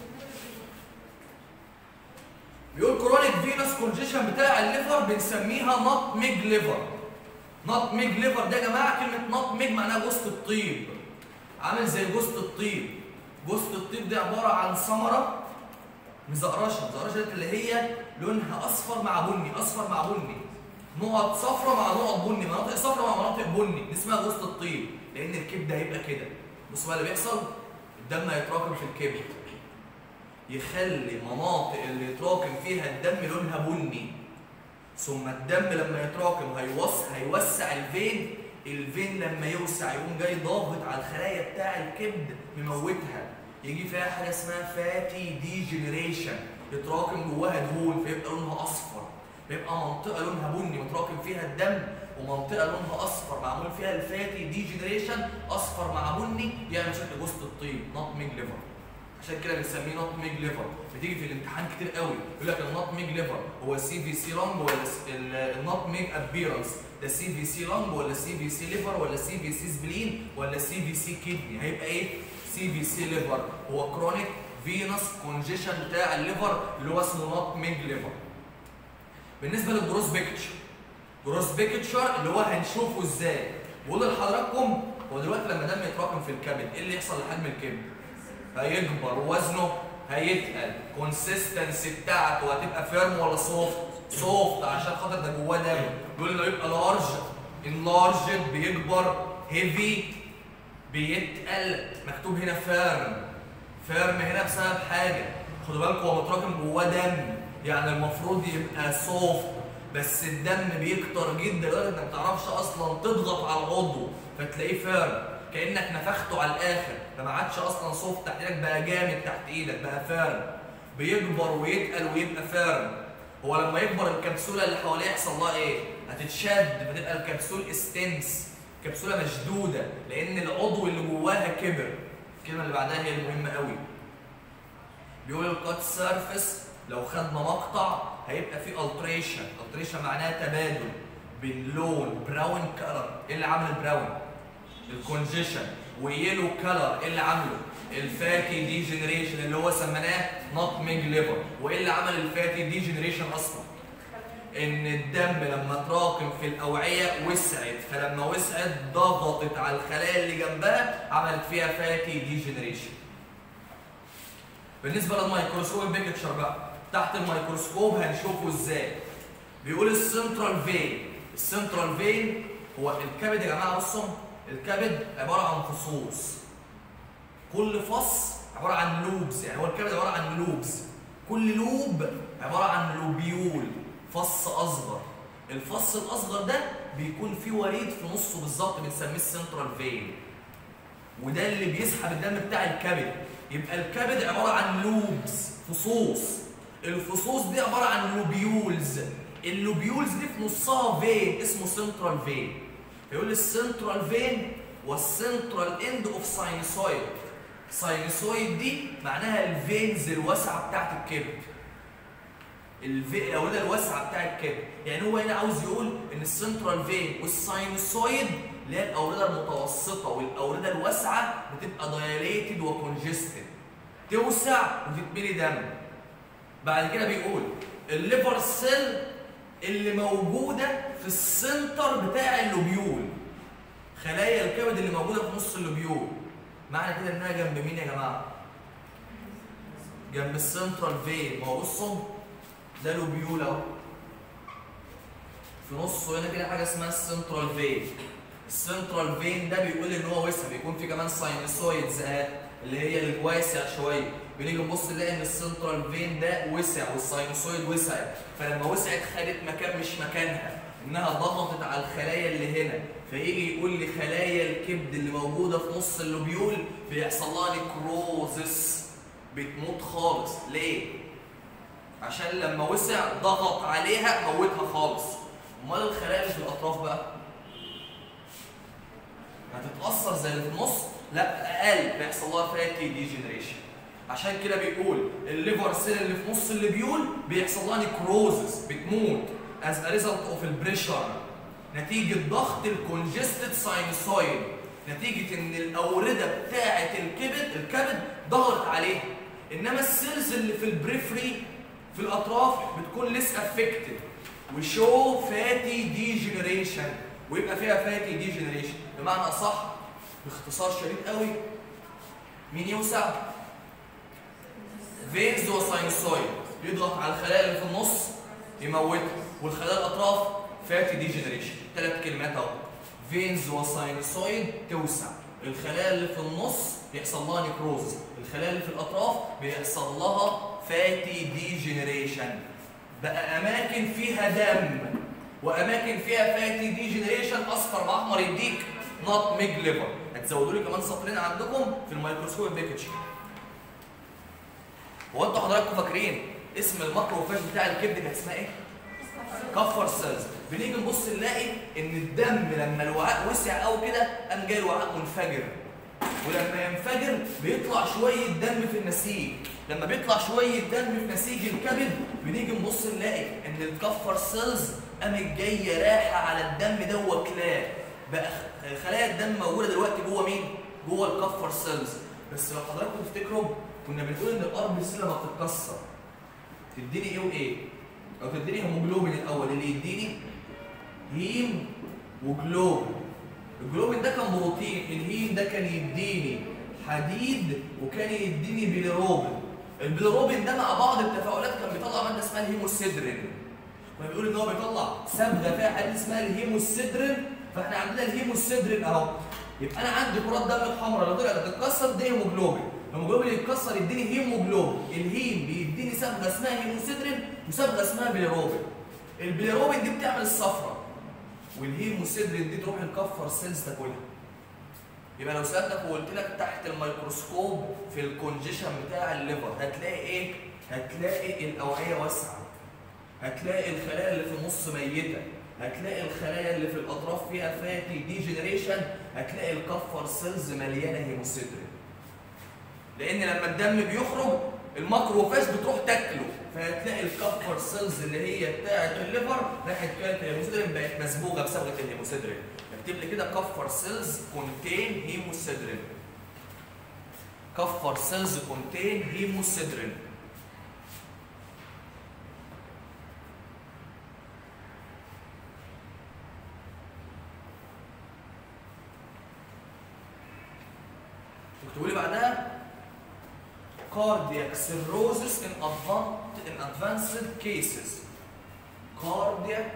Speaker 1: بيقول كرونيك فينوس كونجيشن بتاع الليفر بنسميها نوت ميج ليفر نوت ميج ليفر ده يا جماعه كلمه نوت ميج معناها جوزة الطيب عامل زي جوزة الطيب جوزة الطيب دي عباره عن ثمره مزقرشه مزقرشه ديت اللي هي لونها اصفر مع بني اصفر مع بني نقط صفرة مع نقط بني مناطق صفرة مع مناطق بني دي اسمها جوزة الطيب لان الكبد هيبقى كده بص بقى اللي بيحصل الدم هيتراكم في الكبد يخلي مناطق اللي يتراكم فيها الدم لونها بني ثم الدم لما يتراكم هيوسع هيوسع الفين الفين لما يوسع يقوم جاي ضاغط على الخلايا بتاع الكبد مموتها يجي فيها حاجه اسمها فاتي ديجنريشن يتراكم جواها دهون فيبقى لونها اصفر بيبقى منطقه لونها بني متراكم فيها الدم ومنطقه لونها اصفر معمول فيها الفاتي ديجنريشن اصفر مع بني يعمل شكل جوزة الطيب نوت ميج ليفر عشان كده بنسميه نوت ميج ليفر بتيجي في الامتحان كتير قوي يقول لك النوت ميج ليفر هو السي في سي لونج ولا النوت ميج ابيرنس ده سي في سي لونج ولا سي في سي ليفر ولا سي في سي سبلين ولا سي في سي كدني هيبقى ايه سي في سي ليفر هو كرونيك فينوس كونجيشن بتاع الليفر اللي هو اسمه نوت ميج ليفر بالنسبه للجروس بيكتشر جروس بيكتشر اللي هو هنشوفه ازاي بقول لحضراتكم هو دلوقتي لما دم يتراكم في الكبد ايه اللي يحصل لحجم الكبد هيكبر ووزنه هيتقل كونسيستنسي بتاعته هتبقى فيرم ولا سوفت سوفت عشان خاطر ده جواه دم بيقول له يبقى لارج انلارجد بيكبر هيفي بيتقل مكتوب هنا فيرم فيرم هنا بسبب حاجه خدوا بالكم هو متراكم جواه دم يعني المفروض يبقى سوفت بس الدم بيكتر جدا لدرجه انك ما تعرفش اصلا تضغط على العضو فتلاقيه فيرم كانك نفخته على الاخر فما عادش اصلا سوفت تحت ايدك بقى جامد تحت ايدك بقى فيرم بيكبر ويتقل ويبقى فيرم هو لما يكبر الكبسوله اللي حواليه يحصل لها ايه؟ هتتشد فتبقى الكبسول استنس كبسوله مشدوده لان العضو اللي جواها كبر الكلمه اللي بعدها هي المهمه قوي بيقول الكات سيرفيس لو خدنا مقطع هيبقى فيه التريشن التريشن معناها تبادل بين لون براون كلر ايه اللي عامل البراون الكونجيشن ويلو كلر ايه اللي عامله الفاتي دي جنريشن اللي هو سميناه نوتميج ليفر وايه اللي عمل الفاتي دي جنريشن اصلا ان الدم لما تراكم في الاوعيه وسعت فلما وسعت ضغطت على الخلايا اللي جنبها عملت فيها فاتي دي جنريشن بالنسبه للميكروسكوب البيكتشر بقى تحت الميكروسكوب هنشوفه ازاي بيقول السنترال فين السنترال فين هو الكبد يا جماعه بصوا الكبد عباره عن فصوص كل فص عباره عن لوبز يعني هو الكبد عباره عن لوبز كل لوب عباره عن لوبيول فص اصغر الفص الاصغر ده بيكون فيه وريد في نصه بالظبط بنسميه السنترال فين وده اللي بيسحب الدم بتاع الكبد يبقى الكبد عباره عن لوبز فصوص الفصوص دي عباره عن لوبيولز اللوبيولز دي في نصها فين اسمه سنترال فين فيقول لي السنترال فين والسنترال اند اوف ساينسويد ساينسويد دي معناها الفينز الواسعه بتاعت الكبد الفي... الاورده الواسعه بتاع الكبد يعني هو هنا عاوز يقول ان السنترال فين والساينسويد اللي هي الاورده المتوسطه والاورده الواسعه بتبقى دايليتد وكونجستد توسع وتتملي دم بعد كده بيقول الليفر سيل اللي موجوده في السنتر بتاع اللوبيول خلايا الكبد اللي موجوده في نص اللوبيول معنى كده انها جنب مين يا جماعه جنب السنترال فين ما هو بصوا ده لوبيول اهو في نصه هنا كده حاجه اسمها السنترال فين السنترال فين ده بيقول ان هو وسع بيكون في كمان ساينسويدز اهي اللي هي الواسع شويه بنيجي نبص نلاقي ان السنترال فين ده وسع والساينسويد وسع فلما وسعت خدت مكان مش مكانها انها ضغطت على الخلايا اللي هنا فيجي يقول لي خلايا الكبد اللي موجوده في نص اللوبيول بيحصل لها نيكروزس بتموت خالص ليه؟ عشان لما وسع ضغط عليها موتها خالص امال الخلايا اللي في الاطراف بقى هتتاثر زي اللي في النص لا اقل بيحصل لها فاتي ديجنريشن عشان كده بيقول الليفر سيل اللي في نص الليبيول بيحصل لها نيكروزس بتموت از ا ريزلت اوف البريشر نتيجه ضغط الكونجستد ساينسويد نتيجه ان الاورده بتاعه الكبد الكبد ضغطت عليها انما السيلز اللي في البريفري في الاطراف بتكون ليس افكتد وشو فاتي ديجنريشن ويبقى فيها فاتي ديجنريشن بمعنى اصح باختصار شديد قوي مين يوسع فينز وساينسويد يضغط على الخلايا اللي في النص يموتها والخلايا الاطراف فاتي ديجنريشن ثلاث كلمات اهو فينز وساينسويد توسع الخلايا اللي في النص بيحصل لها نيكروز الخلايا اللي في الاطراف بيحصل لها فاتي ديجنريشن بقى اماكن فيها دم واماكن فيها فاتي ديجنريشن اصفر واحمر يديك نوت ميج ليفر هتزودوا لي كمان سطرين عندكم في الميكروسكوب بيكتشر هو انتوا حضراتكم فاكرين اسم الماكروفاج بتاع الكبد كان اسمها ايه؟ كفر سيلز بنيجي نبص نلاقي ان الدم لما الوعاء وسع قوي كده قام جاي الوعاء منفجر ولما ينفجر بيطلع شويه دم في النسيج لما بيطلع شويه دم في نسيج الكبد بنيجي نبص نلاقي ان الكفر سيلز قامت جايه رايحه على الدم ده واكلاه بقى خلايا الدم موجوده دلوقتي جوه مين؟ جوه الكفر سيلز بس لو حضراتكم تفتكروا كنا بنقول ان الار بي سي لما بتتكسر تديني ايه وايه؟ او تديني هيموجلوبين الاول اللي يديني هيم وجلوبين الجلوبين ده كان بروتين الهيم ده كان يديني حديد وكان يديني بيليروبين البيلروبين ده مع بعض التفاعلات كان بيطلع ماده اسمها الهيموسيدرين كنا بنقول ان هو بيطلع صبغه فيها حاجه اسمها الهيموسيدرين فاحنا عندنا الهيموسيدرين اهو يبقى انا عندي كرات دم الحمراء لو طلعت تتكسر دي هيموجلوبين الهيموجلوبين يتكسر يديني هيموجلوبين الهيم بيديني صبغه اسمها هيموسيدرين وصبغه اسمها بيلروبين البيلروبين دي بتعمل الصفرة والهيموسيدرين دي تروح الكفر سيلز تاكلها يبقى لو سالتك وقلت لك تحت الميكروسكوب في الكونجيشن بتاع الليفر هتلاقي ايه؟ هتلاقي الاوعيه واسعه هتلاقي الخلايا اللي في النص ميته هتلاقي الخلايا اللي في الاطراف فيها فاتي ديجنريشن هتلاقي الكفر سيلز مليانه هيموسيدرين لان لما الدم بيخرج الماكروفاج بتروح تاكله فهتلاقي الكفر سيلز اللي هي بتاعه الليفر راحت كانت الهيموسيدرين بقت مسبوغه بصبغه الهيموسيدرين اكتب لي كده كفر سيلز كونتين هيموسيدرين كفر سيلز كونتين هيموسيدرين اكتبوا لي بعدها cardiac cirrhosis in, advan- in advanced cases cardiac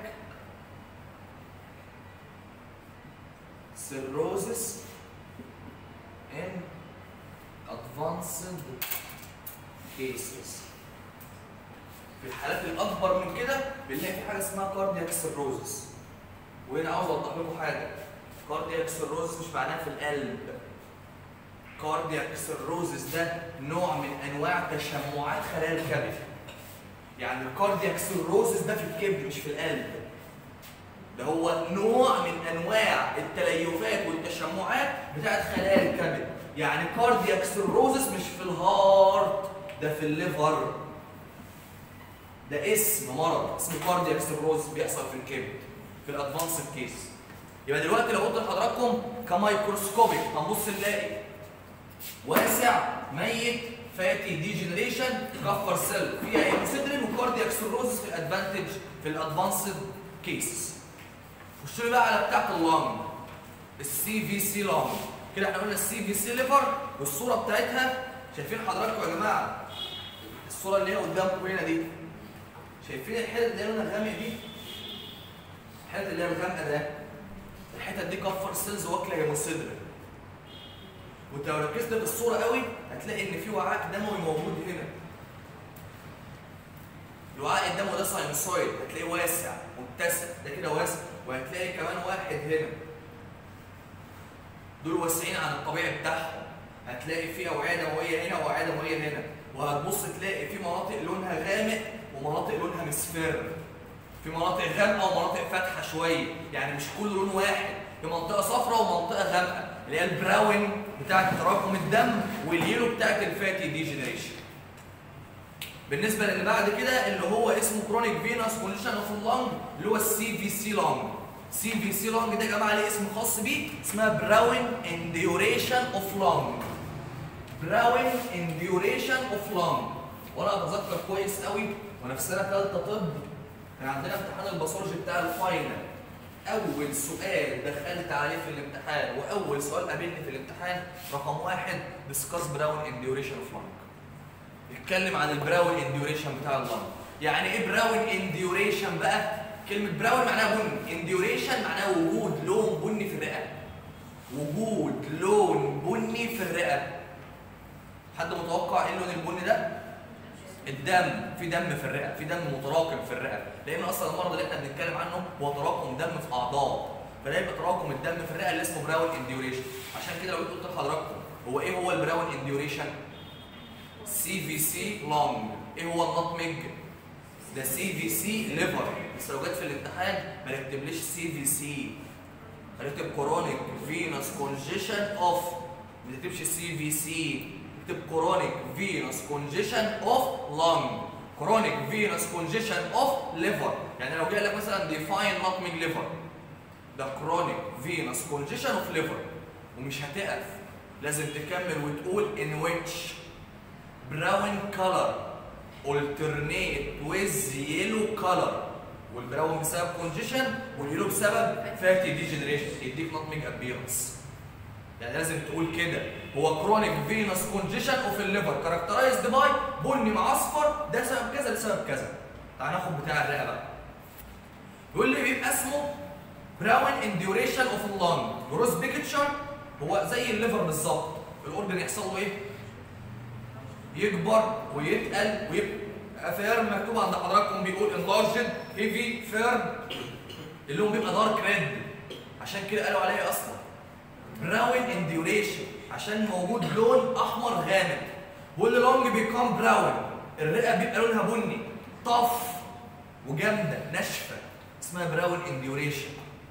Speaker 1: cirrhosis in advanced cases في الحالات الاكبر من كده بنلاقي في حاجه اسمها كاردياك سيروزس وهنا عاوز اوضح لكم حاجه كاردياك سيروزس مش معناها في القلب كاردياك سيروزس ده نوع من انواع تشمعات خلايا الكبد يعني الكاردياك سيروزس ده في الكبد مش في القلب ده هو نوع من انواع التليفات والتشمعات بتاعت خلايا الكبد يعني كاردياك سيروزس مش في الهارت ده في الليفر ده اسم مرض اسمه كاردياك سيروزس بيحصل في الكبد في الادفانسد كيس يبقى دلوقتي لو قلت لحضراتكم كمايكروسكوبيك هنبص نلاقي واسع ميت فاتي ديجنريشن كفر سيل فيها هيموسيدرين وكاردياك سيروزس في الادفانتج في الادفانسد كيسز خش لي بقى على بتاعه اللنج السي في سي لنج كده احنا قلنا السي في سي ليفر والصوره بتاعتها شايفين حضراتكم يا جماعه الصوره اللي هي قدامكم هنا دي شايفين الحتت اللي هي لونها غامق دي الحتت اللي هي الغامقه ده الحتت دي كفر سيلز واكله هيموسيدرين وانت لو ركزت في الصوره قوي هتلاقي ان في وعاء دموي موجود هنا الوعاء الدموي ده ساينوسويد هتلاقيه واسع متسع ده كده واسع وهتلاقي كمان واحد هنا دول واسعين عن الطبيعي بتاعهم هتلاقي في اوعيه دمويه هنا واوعيه دمويه هنا وهتبص تلاقي في مناطق لونها غامق ومناطق لونها مصفر في مناطق غامقه ومناطق فاتحه شويه يعني مش كل لون واحد في منطقه صفراء ومنطقه غامقه اللي هي البراون بتاعت تراكم الدم واليلو بتاعت الفاتي ديجنريشن بالنسبه للي بعد كده اللي هو اسمه كرونيك فينوس كونجيشن اوف اللنج اللي هو السي في سي لانج سي في سي لانج ده يا جماعه ليه اسم خاص بيه اسمها براون انديوريشن اوف لانج براون انديوريشن اوف لانج وانا اتذكر كويس قوي وانا في سنه ثالثه طب كان عندنا امتحان الباثولوجي بتاع الفاينل اول سؤال دخلت عليه في الامتحان واول سؤال قابلني في الامتحان رقم واحد ديسكاس براون انديوريشن اوف لانج اتكلم عن البراون انديوريشن بتاع اللنج يعني ايه براون انديوريشن بقى كلمه براون معناها بني انديوريشن معناها وجود لون بني في الرئه وجود لون بني في الرئه حد متوقع ايه اللون البني ده الدم في دم في الرئه في دم متراكم في الرئه لان اصلا المرض اللي احنا بنتكلم عنه هو تراكم دم في اعضاء فده يبقى تراكم الدم في الرئه اللي اسمه براون انديوريشن عشان كده لو قلت لحضراتكم هو ايه هو البراون انديوريشن سي في سي لونج ايه هو النطمج ده سي في سي ليفر بس لو جت في الامتحان ما نكتبليش سي في سي هنكتب كورونيك فينوس كونجيشن اوف ما تكتبش سي في سي اكتب كورونيك فينوس كونجيشن اوف لونج كورونيك فينوس كونجيشن اوف ليفر يعني لو جاي لك مثلا ديفاين نطمج ليفر ده كرونيك فينوس كونجيشن اوف ليفر ومش هتقف لازم تكمل وتقول in which brown color alternate with yellow color والبراون بسبب كونجيشن واليلو بسبب فاتي ديجنريشن يديك نطمج ابيرنس يعني لازم تقول كده هو كرونيك فينوس كونجيشن اوف الليفر كاركترايزد باي بني مع اصفر ده سبب كذا لسبب كذا تعال ناخد بتاع الرئه بقى بيقول لي بيبقى اسمه براون انديوريشن اوف اللنج جروس بيكتشر هو زي الليفر بالظبط الاورجن يحصل له ايه؟ يكبر ويتقل ويبقى فيرم مكتوب عند حضراتكم بيقول انلارجد هيفي فيرم اللون بيبقى دارك ريد عشان كده قالوا عليه اصلا براون انديوريشن عشان موجود لون احمر غامق واللونج بيكون براون الرئه بيبقى لونها بني طف وجامده ناشفه اسمها براون انديوريشن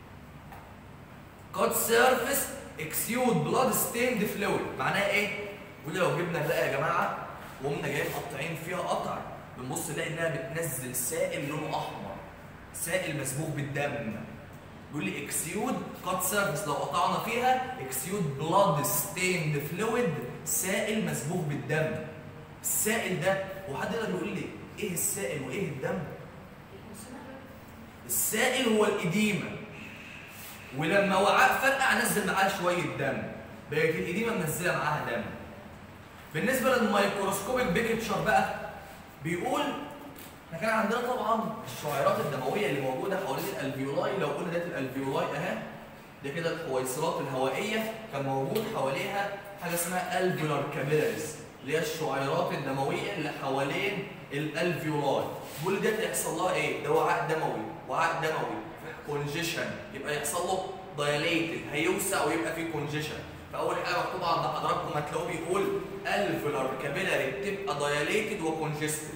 Speaker 1: كود سيرفيس اكسيود بلاد ستيند فلويد معناها ايه؟ بيقول لي لو جبنا الرئه يا جماعه وقمنا جايين قاطعين فيها قطع بنبص نلاقي انها بتنزل سائل لونه احمر سائل مسبوق بالدم بيقول لي اكسيود كات سيرفيس لو قطعنا فيها اكسيود بلاد ستيند فلويد سائل مسبوق بالدم السائل ده هو حد يقدر يقول لي ايه السائل وايه الدم؟ السائل هو الإديمة ولما وعاء فرقع نزل معاه شوية دم بقت الإديمة منزلة معاها دم بالنسبة للميكروسكوبيك بيكتشر بقى بيقول احنا كان عندنا طبعا الشعيرات الدموية اللي موجودة حوالين الألفيولاي لو قلنا ديت الألفيولاي أهي ده كده الحويصلات الهوائية كان موجود حواليها حاجة اسمها ألفيولار كابيلاريز اللي هي الشعيرات الدموية اللي حوالين الألفيولاي بيقول ديت يحصل لها ايه؟ ده وعاء دموي وعاء دموي كونجيشن يبقى يحصل له دايليتد هيوسع ويبقى فيه كونجيشن فاول حاجه مكتوبه عند حضراتكم هتلاقوه بيقول الفولار كابيلاري بتبقى دايليتد وكونجستد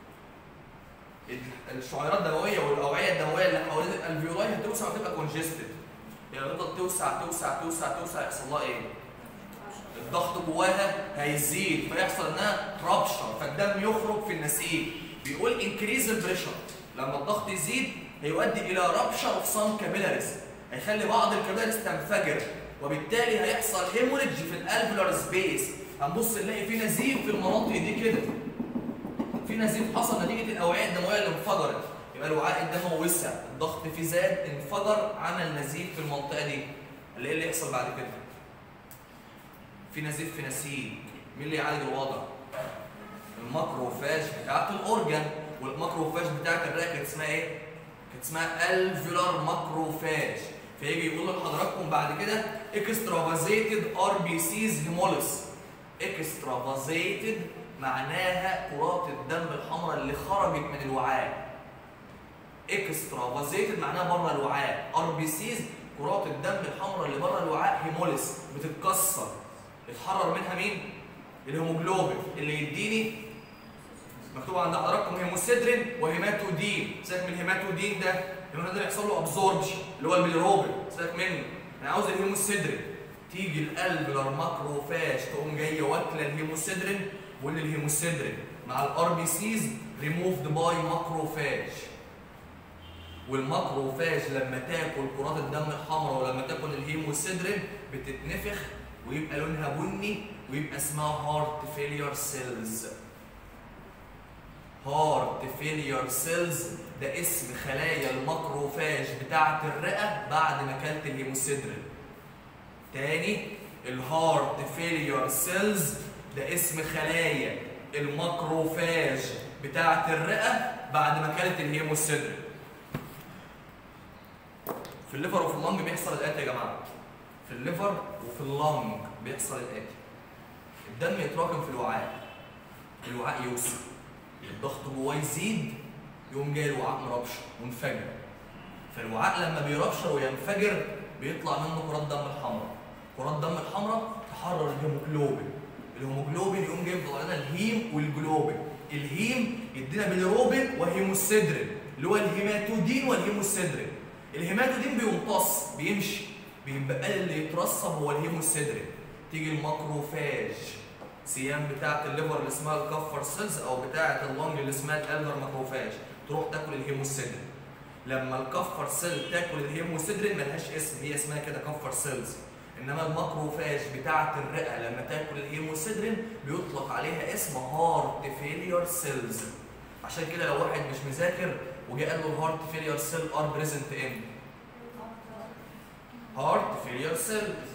Speaker 1: الشعيرات الدمويه والاوعيه الدمويه اللي حوالين الالفيولاي هتوسع وتبقى كونجستد يعني تفضل توسع توسع توسع توسع يحصل لها ايه؟ الضغط جواها هيزيد فيحصل انها ترابشر فالدم يخرج في النسيج بيقول انكريز البريشر لما الضغط يزيد هيؤدي الى رابشر اوف سام كابيلاريز هيخلي بعض الكابيلاريز تنفجر وبالتالي هيحصل هيموريدج في الالفولار سبيس هنبص نلاقي في نزيف في المناطق دي كده في نزيف حصل نتيجه الاوعيه الدمويه اللي انفجرت يبقى الوعاء الدموي وسع الضغط فيه زاد انفجر عمل نزيف في المنطقه دي اللي ايه اللي يحصل بعد كده في نزيف في نسيج مين اللي يعالج الوضع الماكروفاج بتاعت الاورجن والماكروفاج بتاعت الرئه كانت اسمها ايه كانت اسمها الفيولار ماكروفاج فيجي يقول لحضراتكم بعد كده اكسترافازيتد ار بي سيز هيموليس اكسترافازيتد معناها كرات الدم الحمراء اللي خرجت من الوعاء اكسترافازيتد معناها بره الوعاء ار بي سيز كرات الدم الحمراء اللي بره الوعاء هيموليس بتتكسر اتحرر منها مين الهيموجلوبين اللي يديني مكتوب عند حضراتكم هيموسيدرين وهيماتودين سيبك من الهيماتودين ده لانه ده يحصل له ابزوربشن اللي هو الميليروبين سيبك منه انا عاوز الهيموسيدرين تيجي الالفلر ماكروفاج تقوم جايه واكله الهيموسيدرين واللي الهيموسيدرين مع الار بي سيز ريموفد باي ماكروفاج والماكروفاج لما تاكل كرات الدم الحمراء ولما تاكل الهيموسيدرين بتتنفخ ويبقى لونها بني ويبقى اسمها هارت فيلير سيلز هارت فيلير سيلز ده اسم خلايا الماكروفاج بتاعة الرئة بعد ما كلت الهيموسيدرين تاني الهارت فيلير سيلز ده اسم خلايا الماكروفاج بتاعة الرئة بعد ما كلت الهيموسيدرين في الليفر وفي اللنج بيحصل الآتي يا جماعة في الليفر وفي اللنج بيحصل الآتي الدم يتراكم في الوعاء الوعاء يوسع الضغط جواه يزيد يقوم جاي الوعاء مربشر منفجر فالوعاء لما بيربشر وينفجر بيطلع منه كرات دم الحمراء كرات دم الحمراء تحرر الهيموجلوبين الهيموجلوبين يقوم جاي يطلع لنا الهيم والجلوبين الهيم يدينا بيليروبين وهيموسيدرين اللي هو الهيماتودين والهيموسيدرين الهيماتودين بيمتص بيمشي بيبقى اللي يترسب هو الهيموسيدرين تيجي الماكروفاج سيام بتاعه الليفر اللي اسمها الكفر سيلز او بتاعه اللنج اللي اسمها الالفر ماكروفاج تروح تاكل الهيموسيدرين لما الكفر سيل تاكل الهيموسيدرين ملهاش اسم هي اسمها كده كفر سيلز انما الماكروفاج بتاعه الرئه لما تاكل الهيموسيدرين بيطلق عليها اسم هارت فيلير سيلز عشان كده لو واحد مش مذاكر وجه قال له الهارت فيلير سيل ار بريزنت ان هارت فيلير سيل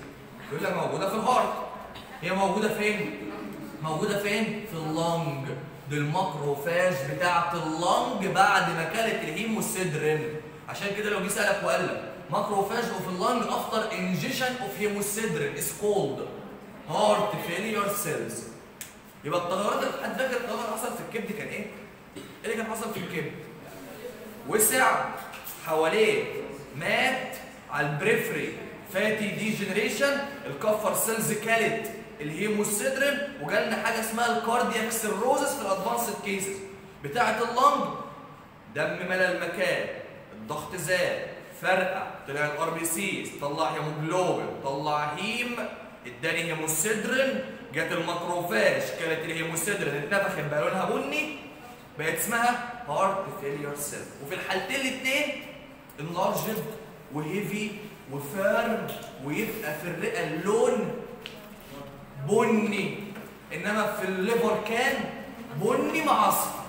Speaker 1: يقول لك موجوده في الهارت هي موجوده فين موجوده فين في اللنج دي الماكروفاج بتاعه اللنج بعد ما كانت الهيموسيدرين عشان كده لو جه سالك وقال لك ماكروفاج اوف اللنج افتر انجيشن اوف هيموسيدرين از كولد هارت فيلير سيلز يبقى التغيرات اللي حد فاكر التغير اللي حصل في الكبد كان ايه؟ ايه اللي كان حصل في الكبد؟ وسع حواليه مات على البريفري فاتي ديجنريشن الكفر سيلز كالت الهيموسيدرين وجالنا حاجه اسمها الكاردياك سيروزس في الادفانسد كيسز بتاعه اللنج دم ملا المكان الضغط زاد فرقع طلع الار بي سيز طلع هيموجلوبين طلع هيم اداني هيموسيدرين جت الماكروفاج كانت الهيموسيدرين اتنفخت بقى لونها بني بقت اسمها هارت فيلير سيل وفي الحالتين الاثنين انلارجد وهيفي وفيرم ويبقى في الرئه اللون بني انما في الليفر كان بني مع اصفر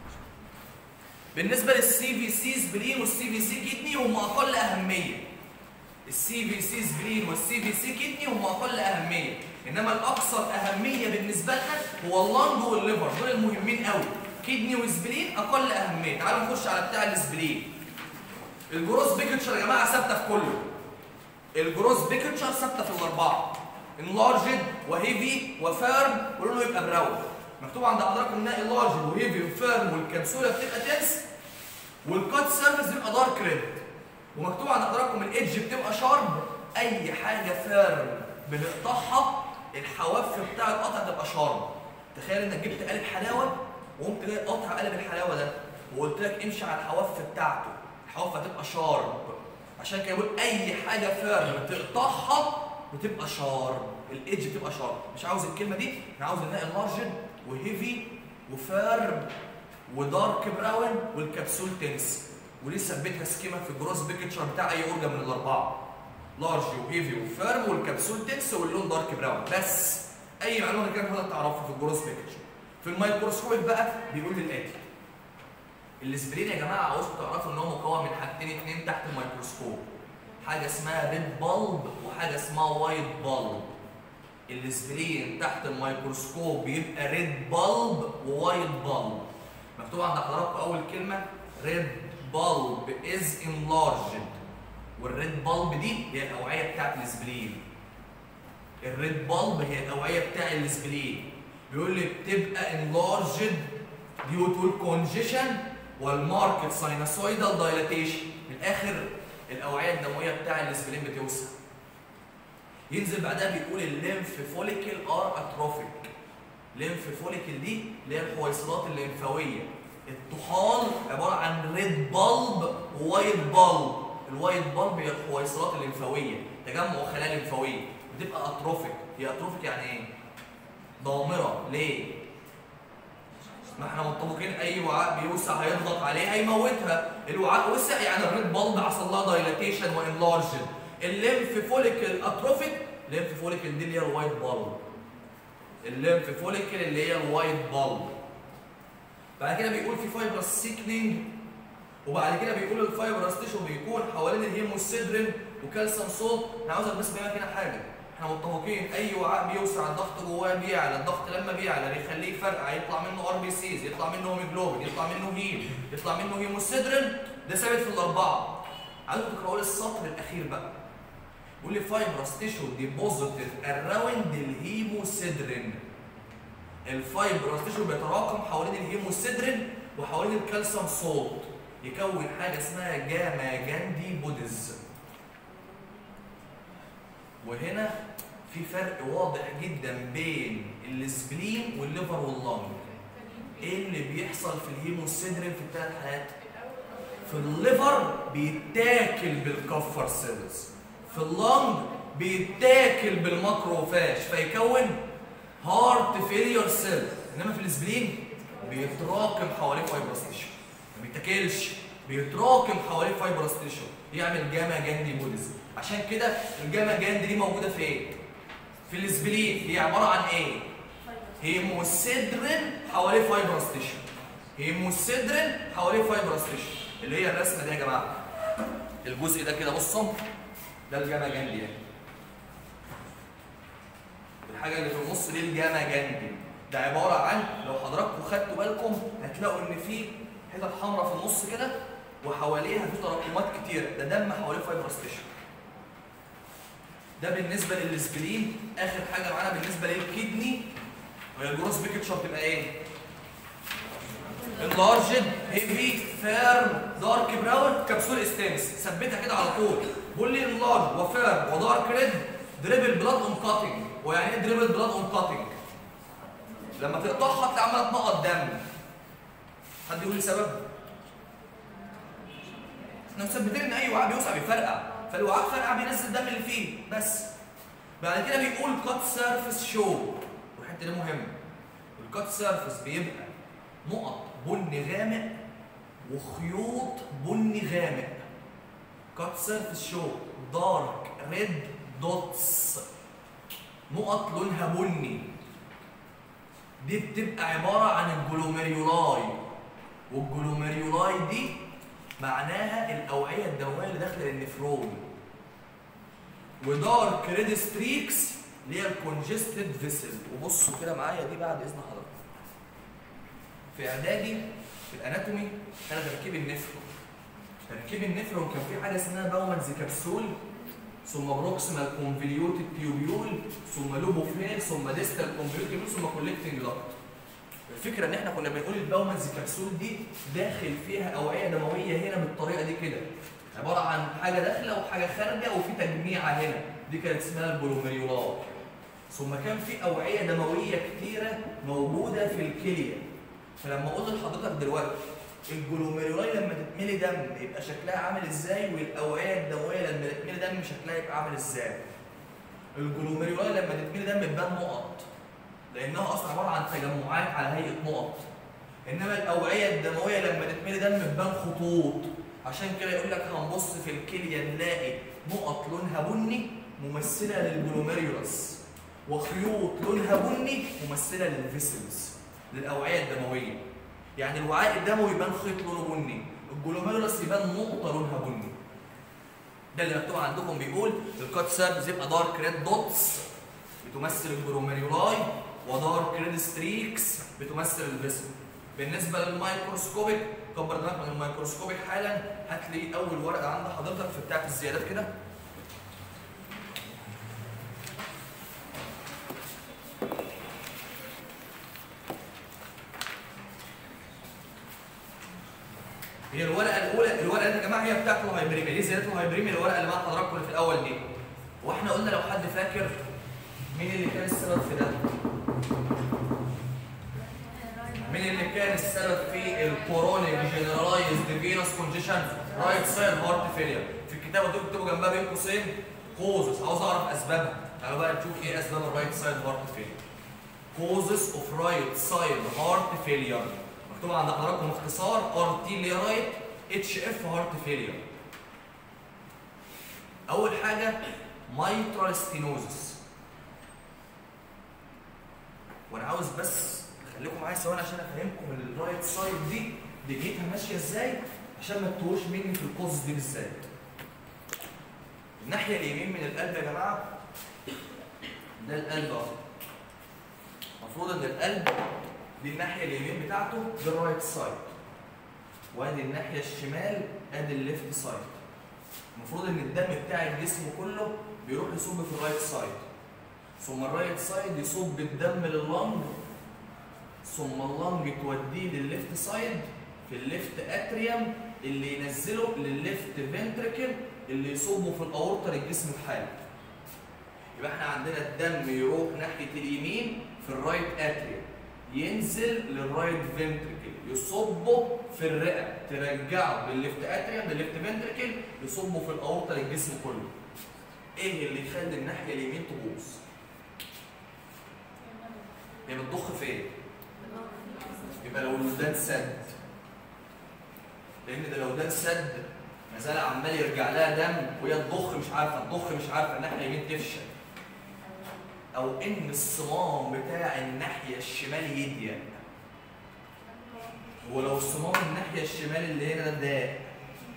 Speaker 1: بالنسبه للسي في سي سبلين والسي في سي كيدني هم اقل اهميه السي في سي سبلين والسي في سي كيدني هم اقل اهميه انما الاكثر اهميه بالنسبه لنا هو اللنج والليفر دول المهمين قوي كيدني وسبلين اقل اهميه تعالوا نخش على بتاع السبلين الجروس بيكتشر يا جماعه ثابته في كله الجروس بيكتشر ثابته في الاربعه انلارجد وهيفي وفيرم ولونه يبقى براون مكتوب عند حضراتكم انها انلارجد وهيفي وفيرم والكبسوله بتبقى تنس والكات سيرفيس بيبقى دارك ريد ومكتوب عند حضراتكم الايدج بتبقى شارب اي حاجه فيرم بنقطعها الحواف بتاع القطع تبقى شارب تخيل انك جبت قالب حلاوه وقمت جاي قاطع قالب الحلاوه ده وقلت لك امشي على الحواف بتاعته الحواف هتبقى شارب عشان كده بقول اي حاجه فيرم تقطعها بتبقى شارب الايدج بتبقى شارب مش عاوز الكلمه دي انا عاوز نلاقي لارجن وهيفي وفيرم ودارك براون والكبسول تنس وليه ثبتها سكيما في الجروس بيكتشر بتاع اي اورجن من الاربعه لارج وهيفي وفيرم والكبسول تنس واللون دارك براون بس اي معلومه كده حضرتك تعرفها في الجروس بيكتشر في الميكروسكوب بقى بيقول لي الاتي الاسبرين يا جماعه عاوزكم تعرفوا ان هو مكون من حاجتين اتنين تحت الميكروسكوب حاجه اسمها ريد بلب وحاجه اسمها وايت بلب الاسبرين تحت الميكروسكوب بيبقى ريد بلب ووايت بلب مكتوب عند حضراتكم اول كلمه ريد بلب از انلارجد والريد بلب دي هي الاوعيه بتاعت الاسبرين الريد بلب هي الاوعيه بتاع الاسبرين بيقول لي بتبقى انلارجد ديو تو الكونجيشن والماركت ساينوسويدال دايلاتيشن من الاخر الاوعيه الدمويه بتاع الاسبرين بتوسع ينزل بعدها بيقول الليمف فوليكل ار اتروفيك ليمف فوليكل دي اللي هي الحويصلات الليمفاويه الطحال عباره عن ريد بلب ووايت بلب الوايت بلب هي الحويصلات الليمفاويه تجمع خلايا ليمفاويه بتبقى اتروفيك هي اتروفيك يعني ايه ضامره ليه ما احنا متفقين اي وعاء بيوسع هيضغط عليه هيموتها الوعاء وسع يعني الريد بلب حصل لها دايلاتيشن وانلارجن الليمف فوليكل اتروفيك الليمف فوليكل دي اللي هي الوايت بلب الليمف فوليكل اللي هي الوايت بلب بعد كده بيقول في فايبرس سيكنينج وبعد كده بيقول الفايبرس تيشو بيكون حوالين الهيموسيدرين وكالسيوم صوت انا عاوزك بس تبقى هنا حاجه احنا متفقين اي وعاء بيوسع الضغط جواه بيعلى الضغط لما بيعلى بيخليه يفرقع يطلع منه ار بي سيز يطلع منه هيموجلوبين يطلع منه هيم يطلع منه هيموسيدرين ده ثابت في الاربعه عايزكم تقراوا لي السطر الاخير بقى بيقول لي فايبرس تيشو ديبوزيتد اراوند الهيموسيدرين الفايبرس تيشو بيتراكم حوالين الهيموسيدرين وحوالين الكالسيوم صوت يكون حاجه اسمها جاما جاندي بوديز وهنا في فرق واضح جدا بين السبلين والليفر واللنج ايه اللي بيحصل في الهيموسيدرين في الثلاث حالات في الليفر بيتاكل بالكفر سيلز في اللنج بيتاكل بالماكروفاج فيكون هارت فيلير سيل انما في السبلين بيتراكم حواليه فايبرس تيشو ما بيتاكلش بيتراكم حواليه فايبرس تيشو يعمل جاما جاندي بوديز عشان كده الجاما جاندي دي موجوده فين في السبلين هي عباره عن ايه هيموسيدرين حواليه فايبرس تيشو هيموسيدرين حواليه فايبرس تيشو اللي هي الرسمه دي يا جماعه الجزء ده كده بصوا ده الجاما جاندي ده والحاجه اللي في النص دي الجاما جانبي ده عباره عن لو حضراتكم خدتوا بالكم هتلاقوا ان في حتت حمراء في النص كده وحواليها في تراكمات كتيره ده دم حواليه فايبرس تيشو ده بالنسبه للسبلين اخر حاجه معانا بالنسبه للكدني وهي الجروس بيكتشر تبقى ايه؟ انلارجد هيفي فيرم دارك براون كبسول استانس ثبتها كده على طول بقول لي انلارج وفيرم ودارك ريد دريبل بلاد اون كاتنج ويعني ايه دريبل بلاد اون كاتنج؟ لما تقطعها تلاقي عماله تنقط دم حد يقول لي سبب؟ احنا مثبتين ان اي وعاء بيوسع بيفرقع فالوعاء فرقع بينزل الدم اللي فيه بس بعد كده بيقول كات سيرفيس شو والحته دي مهمه الكات سيرفيس بيبقى نقط بني غامق وخيوط بني غامق كات سيرفيس شو دارك ريد دوتس نقط لونها بني دي بتبقى عباره عن الجلوميريولاي والجلوميريولاي دي معناها الاوعيه الدمويه اللي داخله النفرون ودارك ريد ستريكس اللي هي الكونجستد فيسل وبصوا كده معايا دي بعد اذن حضرتك في اعدادي في الاناتومي كان تركيب النفرون تركيب النفرون كان في حاجه اسمها باومنز كبسول ثم بروكسيمال كونفليوتد تيوبيول ثم لوبوفيل ثم ديستال كونفليوتد ثم كولكتنج دكت الفكره ان احنا كنا بنقول الباومنز كبسول دي داخل فيها اوعيه دمويه هنا بالطريقه دي كده عباره عن حاجه داخله وحاجه خارجه وفي تجميعه هنا دي كانت اسمها البلوميريولار ثم كان في اوعيه دمويه كتيره موجوده في الكليه فلما اقول لحضرتك دلوقتي الجلوميرولاي لما تتملي دم يبقى شكلها عامل ازاي والاوعيه الدمويه لما تتملي دم شكلها يبقى عامل ازاي الجلوميرولاي لما تتملي دم بتبان نقط لانها اصلا عباره عن تجمعات على هيئه نقط انما الاوعيه الدمويه لما تتملي دم بتبان خطوط عشان كده يقول لك هنبص في الكليه نلاقي نقط لونها بني ممثله للجلوميريولاس وخيوط لونها بني ممثله للفيسلز للاوعيه الدمويه يعني الوعاء الدموي يبان خيط لونه بني الجلوميرولس يبان نقطه لونها بني ده اللي مكتوب عندكم بيقول الكات سيرفز يبقى دارك ريد دوتس بتمثل الجلوميرولاي ودارك ريد ستريكس بتمثل الفيسل بالنسبه للميكروسكوبيك كبر دماغك من الميكروسكوبيك حالا هات لي اول ورقه عند حضرتك في بتاعه الزيادات كده هي الورقه الاولى الورقه دي يا جماعه هي بتاعت الهايبريميا دي زياده الهايبريميا الورقه اللي مع حضراتكم اللي في الاول دي واحنا قلنا لو حد فاكر مين اللي كان السبب في ده؟ مين اللي كان السبب في الكورونيك جنرالايزد فينوس كونجيشن رايت سايد هارت فيلير في الكتابه دي اكتبوا جنبها بين قوسين كوزز عاوز اعرف اسبابها تعالوا بقى نشوف ايه اسباب الرايت سايد هارت فيلير كوزز اوف رايت سايد هارت فيلير مكتوب عند حضراتكم اختصار ار تي اللي هي رايت اتش اف هارت فيلير اول حاجه مايترال ستينوزس وانا عاوز بس خليكم معايا ثواني عشان افهمكم الرايت سايد دي دنيتها ماشيه ازاي عشان ما تتوهوش مني في الكوز دي بالذات الناحيه اليمين من القلب يا جماعه ده القلب اهو المفروض ان القلب دي الناحيه اليمين بتاعته ده الرايت سايد وادي الناحيه الشمال ادي الليفت سايد المفروض ان الدم بتاع الجسم كله بيروح يصب في الرايت سايد ثم الرايت سايد يصب الدم لللنج ثم اللنج توديه للليفت سايد في الليفت اتريوم اللي ينزله للليفت فنتركل اللي يصبه في الاورطه للجسم الحالي يبقى احنا عندنا الدم يروح ناحيه اليمين في الرايت اتريوم ينزل للرايت فنتركل يصبه في الرئه ترجعه للليفت اتريوم للليفت فنتركل يصبه في الاورطه للجسم كله ايه اللي يخلي الناحيه اليمين تبوظ هي بتضخ فين يبقى لو الودان سد لان ده لو ده سد ما زال عمال يرجع لها دم وهي تضخ مش عارفه تضخ مش عارفه الناحيه اليمين تفشل او ان الصمام بتاع الناحيه الشمال يضيق ولو صمام الناحيه الشمال اللي هنا ده ضاق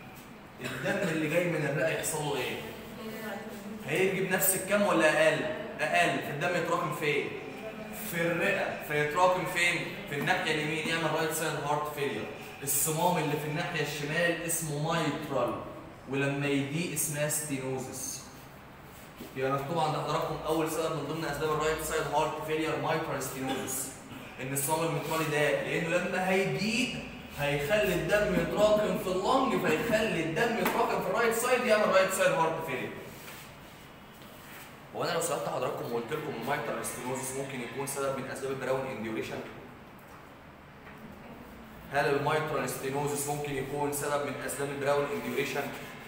Speaker 1: الدم اللي جاي من الرئه يحصل له ايه؟ هيجي بنفس الكم ولا اقل؟ اقل فالدم يتراكم فين في الرئه فيتراكم فين في الناحيه اليمين يعمل رايت سايد هارت فيلير الصمام اللي في الناحيه الشمال اسمه مايترال ولما يضيق اسمها ستينوزس يبقى مكتوب عند حضراتكم اول سبب من ضمن اسباب الرايت سايد هارت فيلير مايترال ستينوزس ان الصمام المترالي ده لانه لما هيضيق هيخلي الدم يتراكم في اللنج فيخلي الدم يتراكم في الرايت سايد يعمل رايت سايد هارت فيلير هو انا لو سالت حضراتكم وقلت لكم المايترال ستينوزس ممكن يكون سبب من اسباب البراون انديوريشن هل المايترال ستينوزس ممكن يكون سبب من اسباب البراون انديوريشن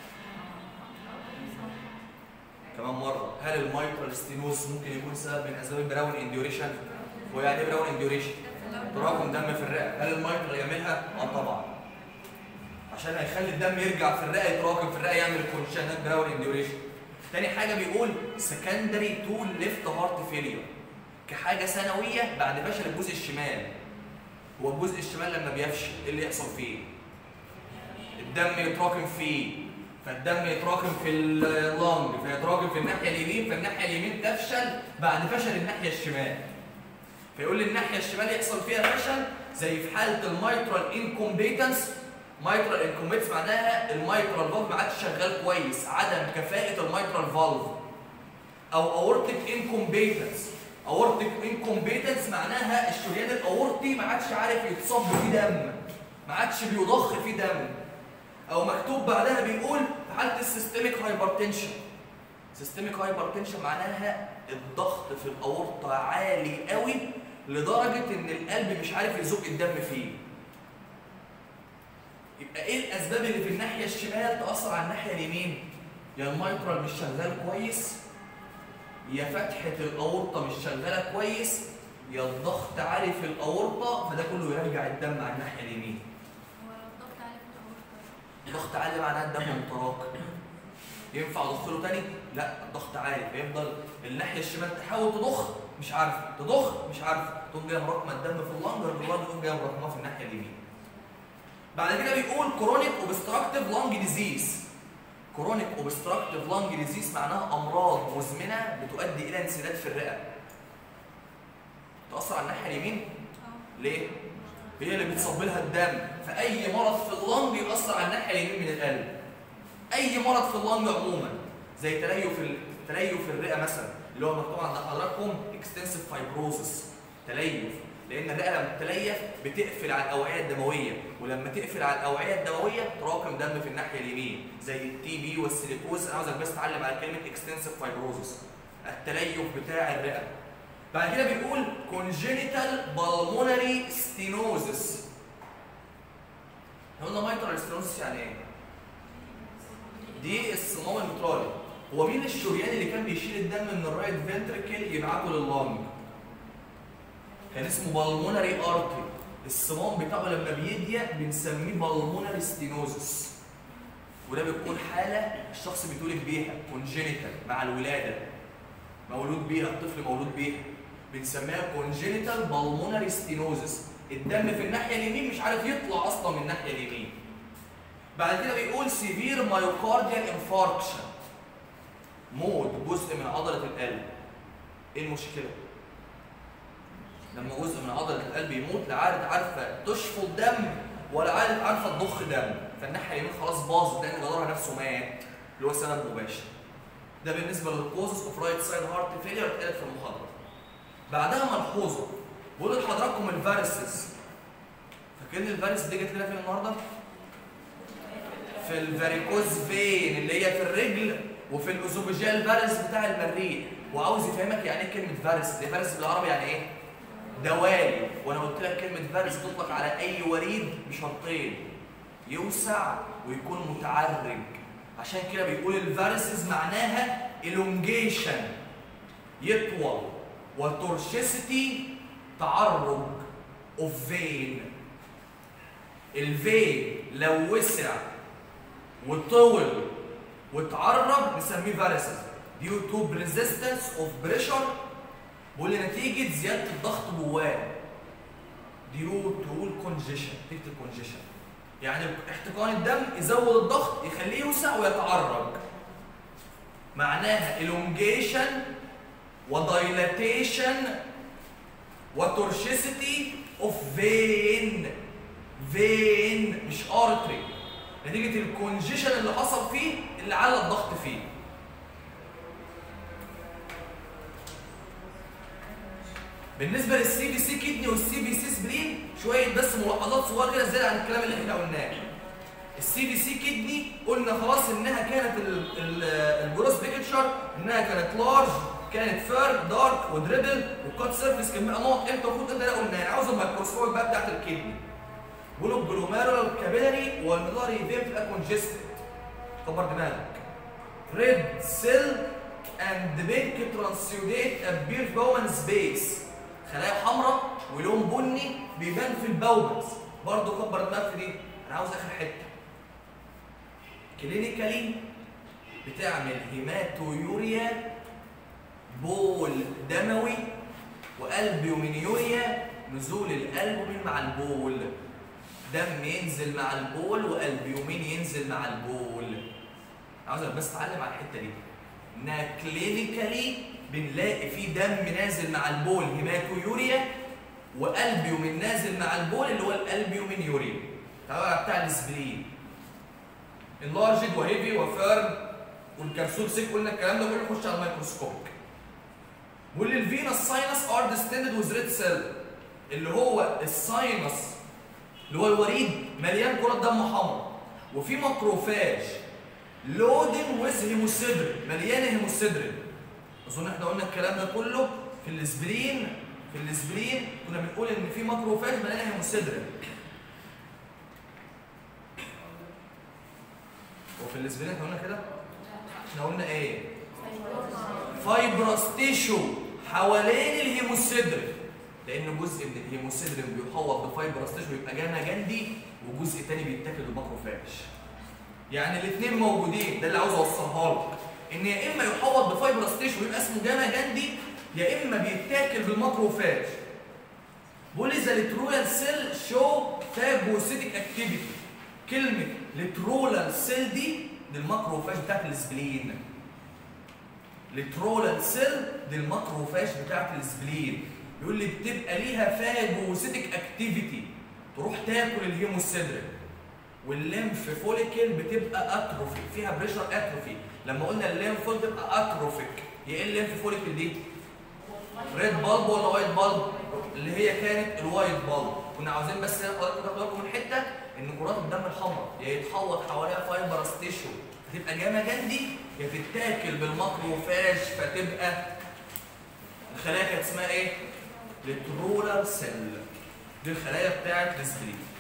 Speaker 1: كمان مره هل المايترال ستينوزس ممكن يكون سبب من اسباب البراون انديوريشن هو يعني ايه براون انديوريشن تراكم دم في الرئه هل المايترال يعملها اه طبعا عشان هيخلي الدم يرجع في الرئه يتراكم في الرئه يعمل كونشنات براون انديوريشن تاني حاجه بيقول سكندري تو ليفت هارت فيلير كحاجه ثانويه بعد فشل الجزء الشمال هو الجزء الشمال لما بيفشل ايه اللي يحصل فيه الدم يتراكم فيه فالدم يتراكم في اللنج فيتراكم في الناحيه اليمين فالناحيه اليمين تفشل بعد فشل الناحيه الشمال فيقول لي الناحيه الشمال يحصل فيها فشل زي في حاله المايترال انكومبيتنس مايترال انكومبيتنس معناها المايترال فالف ما عادش شغال كويس عدم كفاءه المايترال فالف او اورتيك انكومبيتنس اورتيك انكومبيتنس معناها الشريان الاورطي ما عادش عارف يتصب فيه دم ما عادش بيضخ فيه دم او مكتوب بعدها بيقول في حاله السيستميك هايبرتنشن سيستميك هايبرتنشن معناها الضغط في الاورطه عالي قوي لدرجه ان القلب مش عارف يزق الدم فيه يبقى ايه الاسباب اللي في الناحيه الشمال تاثر على الناحيه اليمين يا المايترال مش شغال كويس يا فتحه الاورطه مش شغاله كويس يا الضغط عالي في الاورطه فده كله يرجع الدم على الناحيه اليمين الضغط عالي معناه الدم متراكم ينفع اضخ له تاني؟ لا الضغط عالي فيفضل الناحيه الشمال تحاول تضخ مش عارفه تضخ مش عارفه تقوم جايه مراكمه الدم في اللنج اللنج تقوم جايه مراكمه في الناحيه اليمين بعد كده بيقول كرونيك اوبستراكتيف لانج ديزيز كرونيك اوبستراكتيف لانج ديزيز معناها امراض مزمنه بتؤدي الى انسداد في الرئه تاثر على الناحيه اليمين ليه هي اللي بتصب لها الدم فاي مرض في اللنج ياثر على الناحيه اليمين من القلب اي مرض في اللنج عموما زي تليف ال- تليف الرئه مثلا اللي هو مكتوب عند حضراتكم اكستنسيف فايبروزس تليف لان الرئه لما تتليف بتقفل على الاوعيه الدمويه ولما تقفل على الاوعيه الدمويه تراكم دم في الناحيه اليمين زي التي بي والسيليكوز انا عاوزك بس تعلم على كلمه اكستنسيف فايبروزس التليف بتاع الرئه بعد كده بيقول congenital pulmonary stenosis احنا قلنا mitral stenosis يعني ايه؟ دي الصمام المترالي هو مين الشريان اللي كان بيشيل الدم من الرايت فنتركل يبعته لللنج؟ كان اسمه بالمونري ارتري الصمام بتاعه لما بيضيق بنسميه بالمونري ستينوزس وده بتكون حاله الشخص بيتولد بيها كونجينيتال مع الولاده مولود بيها الطفل مولود بيها بنسميها كونجينيتال بالمونري ستينوزس الدم في الناحيه اليمين مش عارف يطلع اصلا من الناحيه اليمين بعد كده بيقول سيفير مايوكارديال انفاركشن موت جزء من عضله القلب ايه المشكله لما جزء من عضله القلب يموت لا عارف عارفه تشفط دم ولا عارف عارفه تضخ دم فالناحيه اليمين خلاص باظت لان جدارها نفسه مات اللي هو سبب مباشر ده بالنسبه للكوزز اوف رايت سايد هارت فيلير اتقالت في المحاضره بعدها ملحوظه بقول لحضراتكم الفارسز فاكرين الفارس دي جت لنا فين النهارده؟ في الفاريكوز فين اللي هي في الرجل وفي الاوزوبيجيال فارس بتاع المريء وعاوز يفهمك يعني ايه كلمه فارس دي فارس بالعربي يعني ايه؟ دوالي وانا قلت لك كلمه فارس تطلق على اي وريد بشرطين يوسع ويكون متعرج عشان كده بيقول الفارسز معناها elongation يطول وتورشيسيتي تعرج اوف فين الفين لو وسع وطول وتعرج نسميه فارسز ديو تو ريزيستنس اوف بريشر بيقول نتيجه زياده الضغط جواه ديو تو الكونجيشن نتيجه الكونجيشن يعني احتقان الدم يزود الضغط يخليه يوسع ويتعرج معناها elongation ودايلاتيشن وتورشيسيتي اوف فين فين مش ارتري نتيجه الكونجيشن اللي حصل فيه اللي على الضغط فيه بالنسبه للسي بي سي كدني والسي بي سي سبرين شويه بس ملاحظات صغيره كده زياده عن الكلام اللي احنا قلناه السي بي سي كدني قلنا خلاص انها كانت ال- ال- الجروس بيكتشر انها كانت لارج كانت فير دارك ودريبل وكات سيرفيس كان بقى نقط امتى المفروض امتى ده قلنا يعني عاوز الميكروسكوب بقى بتاعت الكدني بيقولوا الجلوميرولار كابيلاري والميداري فين بتبقى كونجستد كبر دماغك ريد سيل اند بينك ترانسيوديت ابير في بومن سبيس خلايا حمراء ولون بني بيبان في البومنز برضه كبر دماغك في دي انا عاوز اخر حته كلينيكالي بتعمل هيماتويوريا بول دموي والبيومينيوريا نزول الالبومين مع البول دم ينزل مع البول والبيومين ينزل مع البول عاوزك بس تعلم على الحته دي انها كلينيكالي بنلاقي في دم نازل مع البول هيماتويوريا والبيومين نازل مع البول اللي هو الالبيومين يوريا تعالى بتاع السبلين انلارجد وهيفي وفيرم والكبسول سيك قلنا الكلام ده كله نخش على الميكروسكوب واللي الفينس ساينس ار ديستندد وذ ريد سيل اللي هو الساينس اللي هو الوريد مليان كرات دم حمراء وفي ماكروفاج لودن ويز هيموسيدرين مليانه هيموسيدرين اظن احنا قلنا الكلام ده كله في الاسبرين في الاسبرين كنا بنقول ان في ماكروفاج مليانه هيموسيدرين وفي الاسبرين احنا قلنا كده احنا قلنا ايه فايبرس تيشو حوالين الهيموسيدرين لان جزء من الهيموسيدرين بيحوط بفايبرس تيشو يبقى جانا جندي وجزء تاني بيتاكل بالماكروفاج يعني الاثنين موجودين ده اللي عاوز اوصلها لك ان يا اما يحوط بفايبرس تيشو يبقى اسمه جانا جندي يا اما بيتاكل بالماكروفاج بولي ذا ليترولال سيل شو فاجوسيتك اكتيفيتي كلمه ليترولال سيل دي دي الماكروفاج بتاعت السبلين ليترولال سيل دي الماكروفاج بتاعت السبلين يقول لي بتبقى ليها فاجوسيتك اكتيفيتي تروح تاكل الهيموسيدرين والليمف فوليكل بتبقى اتروفي فيها بريشر اتروفي لما قلنا الليمف فوليكل تبقى اتروفيك هي ايه الليمف فوليكل دي ريد بالب ولا وايت بالب اللي هي كانت الوايت بالب كنا عاوزين بس حضرتك تاخدوا بالكم من حته ان كرات الدم الحمراء يا يتحوط حواليها فايبرس تيشو فتبقى جاما جندي يا تتاكل بالماكروفاج فتبقى الخلايا كانت اسمها ايه؟ لترولر سيل دي الخلايا بتاعت السبرين